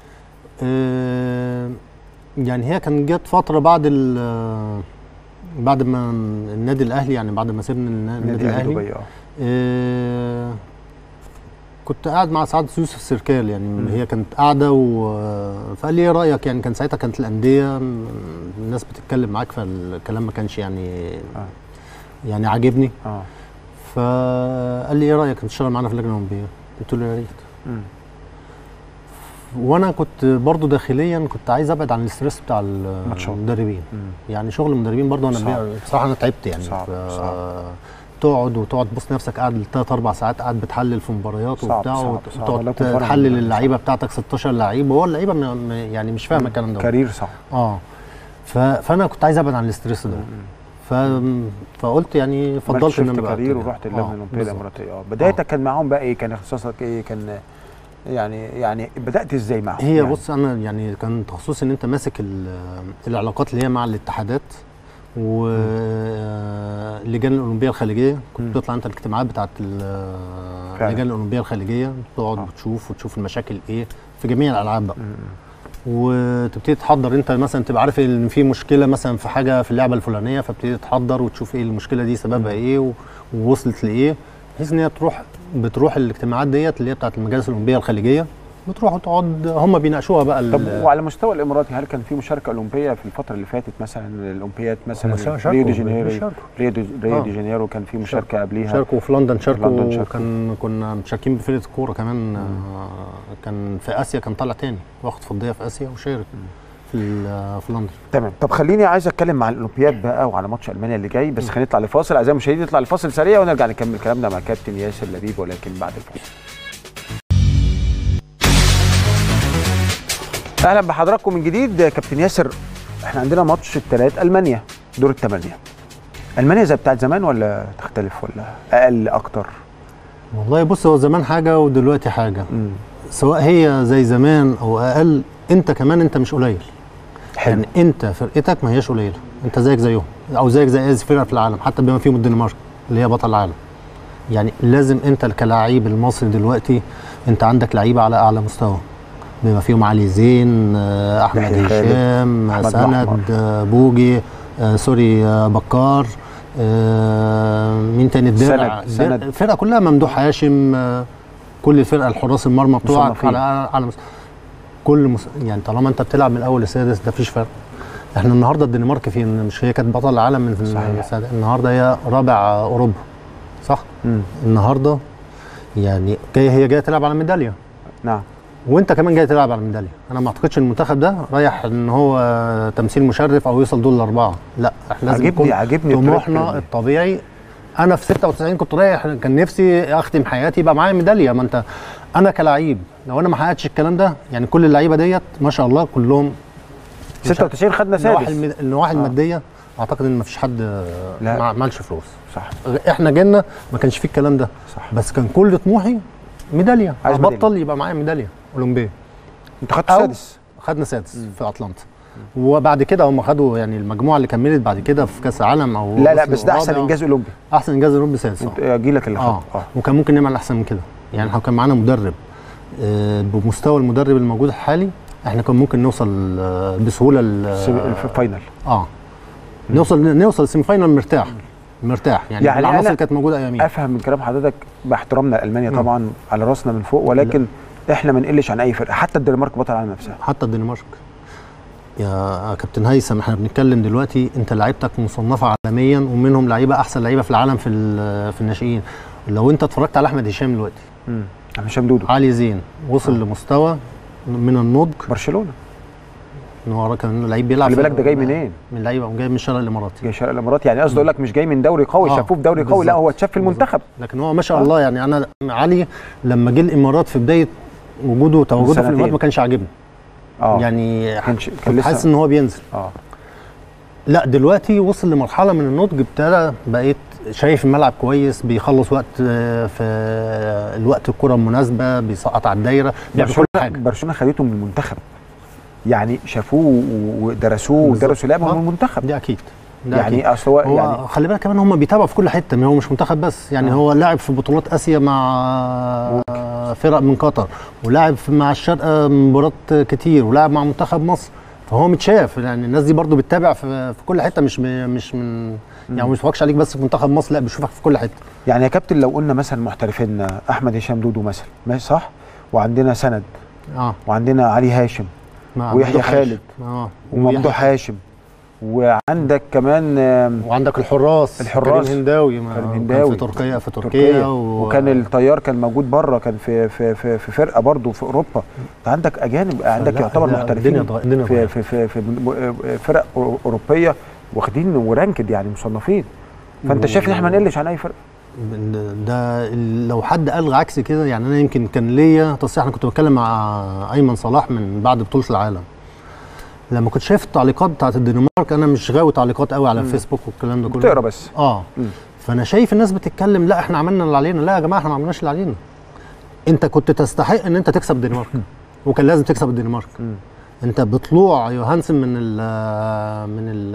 آه، يعني هي كان جت فتره بعد ال بعد ما النادي الاهلي يعني بعد ما سيبنا النا- النادي نادي اهلي الاهلي دبي اه آه، كنت قاعد مع سعاده يوسف سركال يعني مم. هي كانت قاعده و... فقال لي ايه رايك يعني كان ساعتها كانت الانديه م- الناس بتتكلم معاك فالكلام ما كانش يعني آه. يعني عاجبني اه فقال لي ايه رايك تشتغل معانا في اللجنه الاولمبيه قلت له يا ريت مم. وانا كنت برضو داخليا كنت عايز ابعد عن الاسترس بتاع ماتشات. المدربين مم. يعني شغل المدربين برضو انا صعب. بي- بصراحه انا تعبت يعني صعب، ف- صعب. تقعد وتقعد تبص نفسك قاعد ثلاث اربع ساعات قاعد بتحلل في مباريات صعب، وبتاع صعب، وت- صعب. وتقعد لكن فرق تحلل من- اللعيبه بتاعتك 16 لعيب وهو اللعيبه م- م- يعني مش فاهمه الكلام ده كارير صعب اه ف... فانا كنت عايز ابعد عن الاسترس ده ف... فقلت يعني فضلت ان انا كارير كارير ورحت اللجنه الاولمبيه بالظبط. الاماراتيه اه بدايتك كان معاهم بقى ايه كان اختصاصك ايه كان يعني يعني بدات ازاي معاهم هي يعني بص انا يعني كان تخصصي ان انت ماسك ال- العلاقات اللي هي مع الاتحادات واللجان الاولمبيه الخليجيه مم. كنت بتطلع انت الاجتماعات بتاعت ال- فعلا. اللجان الاولمبيه الخليجيه تقعد آه. وتشوف وتشوف المشاكل ايه في جميع الالعاب بقى مم. وتبتدي تحضر انت مثلا تبقى عارف ان في مشكله مثلا في حاجه في اللعبه الفلانيه فبتبتدي تحضر وتشوف ايه المشكله دي سببها ايه و- ووصلت لايه بحيث ان هي تروح بتروح الاجتماعات ديت اللي هي بتاعت المجالس الاولمبيه الخليجيه بتروح وتقعد هم بيناقشوها بقى ال- طب وعلى مستوى الاماراتي هل كان في مشاركه اولمبيه في الفتره اللي فاتت مثلا الاولمبياد مثلا هم شاركوا- ريو دي جانيرو شاركوا. ريو دي, ريو آه. دي جانيرو كان في مشاركه قبليها شاركوا في لندن شاركوا, لندن شاركوا. كان كنا مشاركين بفرقه الكوره كمان آه، كان في اسيا كان طالع تاني واخد فضيه في اسيا وشارك في ال- في لندن تمام طب خليني عايز اتكلم مع الاولمبياد بقى وعلى ماتش المانيا اللي جاي بس خلينا نطلع لفاصل اعزائي المشاهدين نطلع لفاصل سريع ونرجع نكمل كلامنا مع كابتن ياسر لبيب ولكن بعد الفاصل اهلا بحضراتكم من جديد كابتن ياسر احنا عندنا ماتش الثلاث المانيا دور الثمانيه المانيا زي بتاعت زمان ولا تختلف ولا اقل اكتر والله بص هو زمان حاجه ودلوقتي حاجه مم. سواء هي زي زمان او اقل انت كمان انت مش قليل حلو يعني انت فرقتك ما هياش قليله انت زيك زيهم او زيك زي اي فرقه في العالم حتى بما فيهم الدنمارك اللي هي بطل العالم يعني لازم انت كلاعب المصري دلوقتي انت عندك لعيبه على اعلى مستوى بما فيهم علي زين آه، احمد يحيى خالد، هشام أحمد سند الأحمر. آه، بوجي آه، سوري آه، بكار آه، مين تاني الدرع سند، سند. الدرع- الفرقه كلها ممدوح هاشم آه، كل الفرقه الحراس المرمى بتوعك مصنفين. على على مس- كل مس... يعني طالما انت بتلعب من الاول للسادس ده مفيش فرق احنا النهارده الدنمارك فين مش هي كانت بطل العالم من صحيح. السادس النهارده هي رابع اوروبا صح مم. النهارده يعني جايه هي جايه تلعب على ميداليه نعم وانت كمان جاي تلعب على الميداليه انا ما اعتقدش المنتخب ده رايح ان هو تمثيل مشرف او يوصل دول الاربعه لا احنا لازم عاجبني يكون عاجبني طموحنا التركيز. الطبيعي انا في 96 كنت رايح كان نفسي اختم حياتي يبقى معايا ميداليه ما انت انا كلاعب لو انا ما حققتش الكلام ده يعني كل اللعيبه ديت ما شاء الله كلهم 96 خدنا النواحي سادس المد... النواحي آه. الماديه اعتقد ان ما فيش حد لا. ما عملش فلوس صح احنا جينا ما كانش فيه الكلام ده صح بس كان كل طموحي ميداليه عايز ابطل يبقى معايا ميداليه اولمبيه انت خدت أو سادس خدنا سادس في اتلانتا وبعد كده هم خدوا يعني المجموعه اللي كملت بعد كده في كاس العالم او لا لا وصلوا بس ده احسن رابع. انجاز اولمبي احسن انجاز اوروبي سادس انت آه. جيلك اللي اه خد اه وكان ممكن نعمل احسن من كده يعني احنا كان معانا مدرب آه بمستوى المدرب الموجود الحالي احنا كان ممكن نوصل آه بسهوله ل- الفاينل اه نوصل نوصل السيمي فاينل مرتاح مرتاح يعني, يعني يعني العناصر أنا اللي كانت موجوده اياميها افهم من كلام حضرتك باحترامنا لالمانيا مم. طبعا على راسنا من فوق ولكن احنا ما نقلش عن اي فرقه حتى الدنمارك بطل العالم نفسها حتى الدنمارك يا كابتن هيثم احنا بنتكلم دلوقتي انت لعيبتك مصنفه عالميا ومنهم لعيبه احسن لعيبه في العالم في ال- في الناشئين لو انت اتفرجت على احمد هشام دلوقتي امم هشام دودو علي زين وصل لمستوى من النضج برشلونه ان هو كان لعيب بيلعب خلي في- بالك ده جاي منين؟ من لعيبه جاي من الشرق الاماراتي جاي شرق الامارات يعني قصدي اقول لك مش جاي من دوري قوي آه، شافوه في دوري قوي لا بالظبط. هو اتشاف في المنتخب لكن هو ما شاء الله يعني انا علي لما جه الامارات في بدايه وجوده وتواجده في سنتين. الامارات ما كانش عاجبني اه يعني كانش كان كنت حاسس لسه ان هو بينزل اه لا دلوقتي وصل لمرحله من النضج ابتدى بقيت شايف الملعب كويس بيخلص وقت آه، في الوقت الكره المناسبه بيسقط على الدايره بيعمل كل برشلونه حاجه برشلونه خدته من المنتخب يعني شافوه ودرسوه بالظبط. ودرسوا لعبه آه. من المنتخب دي اكيد ده يعني أكيد. اصل هو هو يعني يعني خلي بالك كمان هم بيتابعوا في كل حته ما هو مش منتخب بس يعني آه. آه. هو لاعب في بطولات اسيا مع آه، فرق من قطر ولاعب في- مع الشرق مباريات كتير ولاعب مع منتخب مصر فهو متشاف يعني الناس دي برضو بتتابع في, في كل حته مش م- مش من يعني مش بيتفرجش عليك بس في منتخب مصر لا بيشوفك في كل حته يعني يا كابتن لو قلنا مثلا محترفين احمد هشام دودو مثلا ماشي صح وعندنا سند اه وعندنا علي هاشم مع ويحيى ممدوح خالد هاشم. اه وممدوح هاشم وعندك كمان آم، وعندك الحراس الحراس. كريم هنداوي ما كريم كان هنداوي. في تركيا في تركيا تركيا و... وكان الطيار كان موجود بره كان في في في, في فرقه برضه في اوروبا انت عندك اجانب عندك لا، يعتبر لا، محترفين الدنيا اتغ- الدنيا في اتغيرت. في في, في م- فرق أورو- اوروبيه واخدين ورانكد يعني مصنفين فانت شايف ان احنا ما نقلش عن اي فرقه ده لو حد قال عكس كده يعني انا يمكن كان ليا تصريح انا كنت بتكلم مع ايمن صلاح من بعد بطوله العالم لما كنت شايف التعليقات بتاعت الدنمارك انا مش غاوي تعليقات قوي على مم. الفيسبوك والكلام ده كله بتقرا بس اه مم. فانا شايف الناس بتتكلم لا احنا عملنا اللي علينا لا يا جماعه احنا ما عملناش اللي علينا انت كنت تستحق ان انت تكسب الدنمارك وكان لازم تكسب الدنمارك مم. انت بطلوع يوهانسن من ال من ال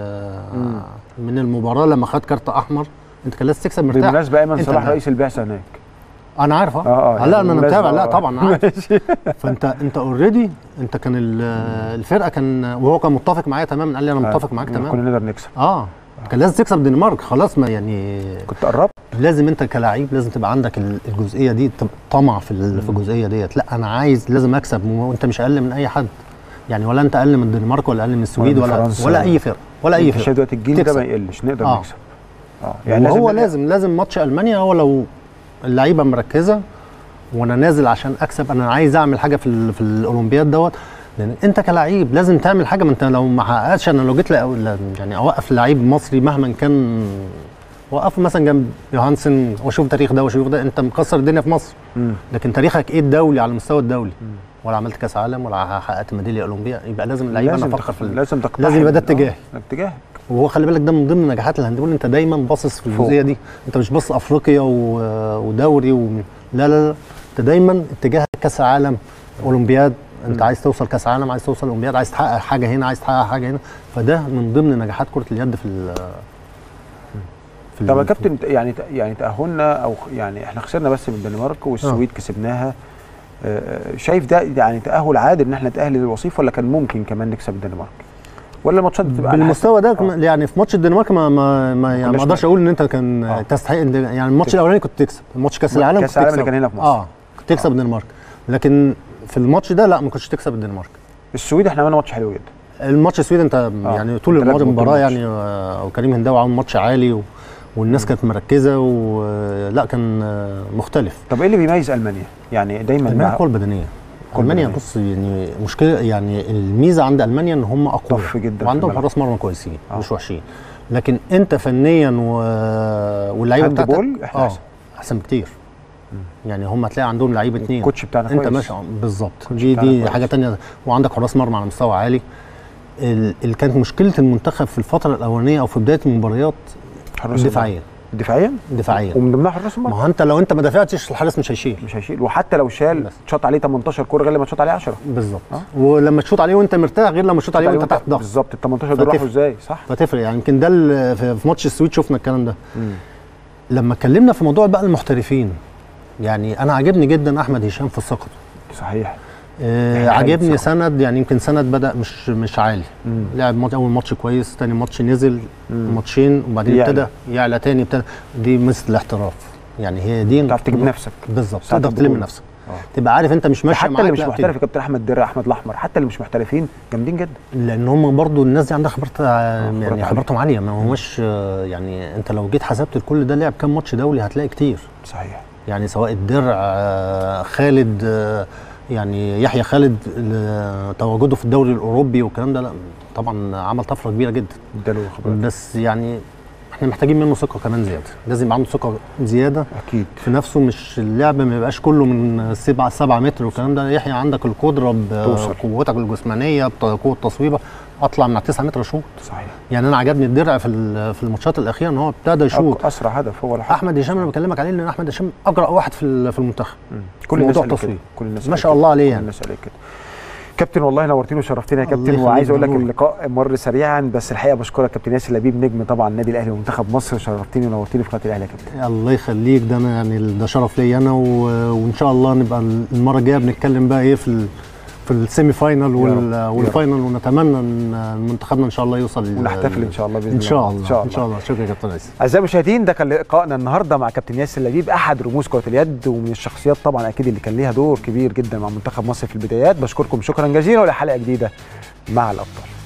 من المباراه لما خد كارت احمر انت كان لازم تكسب مرتاح بالمناسبه ايمن انت صلاح اللي- رئيس البعثه هناك انا عارف اه, اه لا انا بالمناسبة متابع لا آه. طبعا عارف فانت انت اوريدي انت كان ال- الفرقه كان وهو كان متفق معايا تماما قال لي انا متفق معاك كنا تماما نقدر نكسب اه كان لازم تكسب الدنمارك خلاص ما يعني كنت قربت لازم انت كلاعب لازم تبقى عندك ال- الجزئيه دي تبقى طمع في ال- في الجزئيه ديت لا انا عايز لازم اكسب وانت مش اقل من اي حد يعني ولا انت اقل من الدنمارك ولا اقل من السويد من ولا فرنسا. ولا اي فرقه ولا اي انت فرقه شايف دلوقتي الجيل ده تكسب. ما يقلش نقدر آه. نكسب اه يعني وهو نبقى- لازم لازم ماتش المانيا هو لو اللعيبه مركزه وانا نازل عشان اكسب انا عايز اعمل حاجه في ال- في الاولمبياد دوت لان انت كلاعب لازم تعمل حاجه ما انت لو ما حققتش انا لو جيت لأ- لا- يعني اوقف لعيب مصري مهما كان وقفه مثلا جنب يوهانسن واشوف تاريخ ده واشوف ده انت مكسر الدنيا في مصر مم. لكن تاريخك ايه الدولي على المستوى الدولي ولا عملت كاس عالم ولا حققت ميداليه اولمبيه يبقى لازم اللعيبه لازم نفكر في تخ- ال- لازم تقتحم لازم يبقى ده آه، اتجاه اتجاه وهو خلي بالك ده من ضمن نجاحات الهاندبول انت دايما باصص في فوق. الجزئيه دي انت مش باصص افريقيا و... ودوري و... لا لا لا انت دايما اتجاهك كاس عالم اولمبياد انت عايز توصل كاس عالم عايز توصل اولمبياد عايز تحقق حاجه هنا عايز تحقق حاجه هنا فده من ضمن نجاحات كره اليد في ال... في طب يا ال- كابتن يعني يعني تاهلنا او يعني احنا خسرنا بس من الدنمارك والسويد كسبناها آه، شايف ده يعني تاهل عادل ان احنا نتاهل للوصيف ولا كان ممكن كمان نكسب الدنمارك ولا الماتشات بتبقى على بالمستوى ده حسب؟ كمان- يعني في ماتش الدنمارك ما ما, ما يعني ما كناش اقدرش نقدر. اقول ان انت كان آه. تستحق إن- يعني الماتش الاولاني كنت تكسب الماتش كاس العالم كأس كنت العالم اللي تكسب. كان هنا في مصر. اه كنت تكسب الدنمارك لكن في الماتش ده لا ما كنتش تكسب الدنمارك السويد احنا عملنا ماتش حلو جدا الماتش السويد انت يعني طول انت الماتش راكب المباراه الماتش. يعني آه، وكريم هنداوي عامل ماتش عالي و... والناس كانت مركزه ولا كان آه، مختلف طب ايه اللي بيميز المانيا يعني دايما المانيا مع- القوه البدنيه قوة المانيا بدنية. بص يعني مشكله يعني الميزه عند المانيا ان هم اقوياء طف جدا في وعندهم الملعب. حراس مرمى كويسين آه. مش وحشين لكن انت فنيا و... واللعيبه هاند بتاعتك بول احنا اه احسن احسن بكتير يعني هم هتلاقي عندهم لعيبه اثنين الكوتش بتاعنا انت كويس. ماشي بالظبط دي بتاعنا دي كويس. حاجه تانية وعندك حراس مرمى على مستوى عالي ال- اللي كانت مشكله المنتخب في الفتره الاولانيه او في بدايه المباريات حراس دفاعيا دفاعيا دفاعيا ومن ضمنها حراس ما المرمى هو انت لو انت ما دافعتش الحارس مش هيشيل مش هيشيل وحتى لو شال بس. شاط عليه 18 كوره غير لما تشوط عليه 10 بالظبط آه. ولما تشوط عليه وانت مرتاح غير لما تشوط عليه وانت تحت ضغط بالظبط ال 18 دول راحوا فتفرق. ازاي صح فتفرق يعني يمكن ده ال- في في ماتش السويد شفنا الكلام ده مم. لما اتكلمنا في موضوع بقى المحترفين يعني انا عاجبني جدا احمد هشام في الثقه صحيح آه يعني عاجبني عادي صراحة. سند يعني يمكن سند بدا مش مش عالي مم. لعب ماتش اول ماتش كويس تاني ماتش نزل مم. ماتشين وبعدين يعلى. ابتدى يعلى تاني ابتدى دي مثل الاحتراف يعني هي دي تعرف تجيب نفسك بالظبط ساعة تقدر البطولة. تلم نفسك آه. تبقى عارف انت مش ماشي حتى معاك اللي مش لا محترف يا كابتن احمد درع احمد الاحمر حتى اللي مش محترفين جامدين جدا لان هم برضو الناس دي عندها خبرات آه، خبرات يعني عالية. خبراتهم عاليه ما هماش آه، يعني انت لو جيت حسبت كل ده لعب كام ماتش دولي هتلاقي كتير صحيح يعني سواء الدرع آه، خالد آه، يعني يحيى خالد آه، تواجده في الدوري الاوروبي والكلام ده لا طبعا عمل طفره كبيره جدا اداله خبرات بس يعني احنا محتاجين منه ثقه كمان زياده لازم يبقى عنده ثقه زياده اكيد في نفسه مش اللعب ما يبقاش كله من سبعة سبعة متر والكلام ده يحيى عندك القدره توصل. بقوتك الجسمانيه بقوه تصويبه اطلع من 9 متر اشوط صحيح يعني انا عجبني الدرع في ال- في الماتشات الاخيره ان هو ابتدى يشوط أك- اسرع هدف هو الحق احمد هشام انا بكلمك عليه لان احمد هشام اجرأ واحد في ال- في المنتخب مم. كل موضوع الناس قالت تصوير. كده. كل الناس ما قالت شاء كده. الله عليه كل يعني. الناس قالت كده كابتن والله نورتيني وشرفتنا يا الله كابتن يخليك وعايز اقول لك مبروك. اللقاء مر سريعا بس الحقيقه بشكرك كابتن ياسر لبيب نجم طبعا النادي الاهلي ومنتخب مصر شرفتني ونورتني في قناه الاهلي يا كابتن الله يخليك ده انا يعني ده شرف ليا انا و... وان شاء الله نبقى المره الجايه بنتكلم بقى ايه في ال... في السيمي فاينل وال- يا رب. والفاينل ونتمنى ان منتخبنا ان شاء الله يوصل لل- ونحتفل ان شاء الله باذن ان شاء الله الله ان شاء الله شكرا يا كابتن عيسى اعزائي المشاهدين ده كان لقائنا النهارده مع كابتن ياسر لبيب احد رموز كره اليد ومن الشخصيات طبعا اكيد اللي كان ليها دور كبير جدا مع منتخب مصر في البدايات بشكركم شكرا جزيلا ولحلقه جديده مع الابطال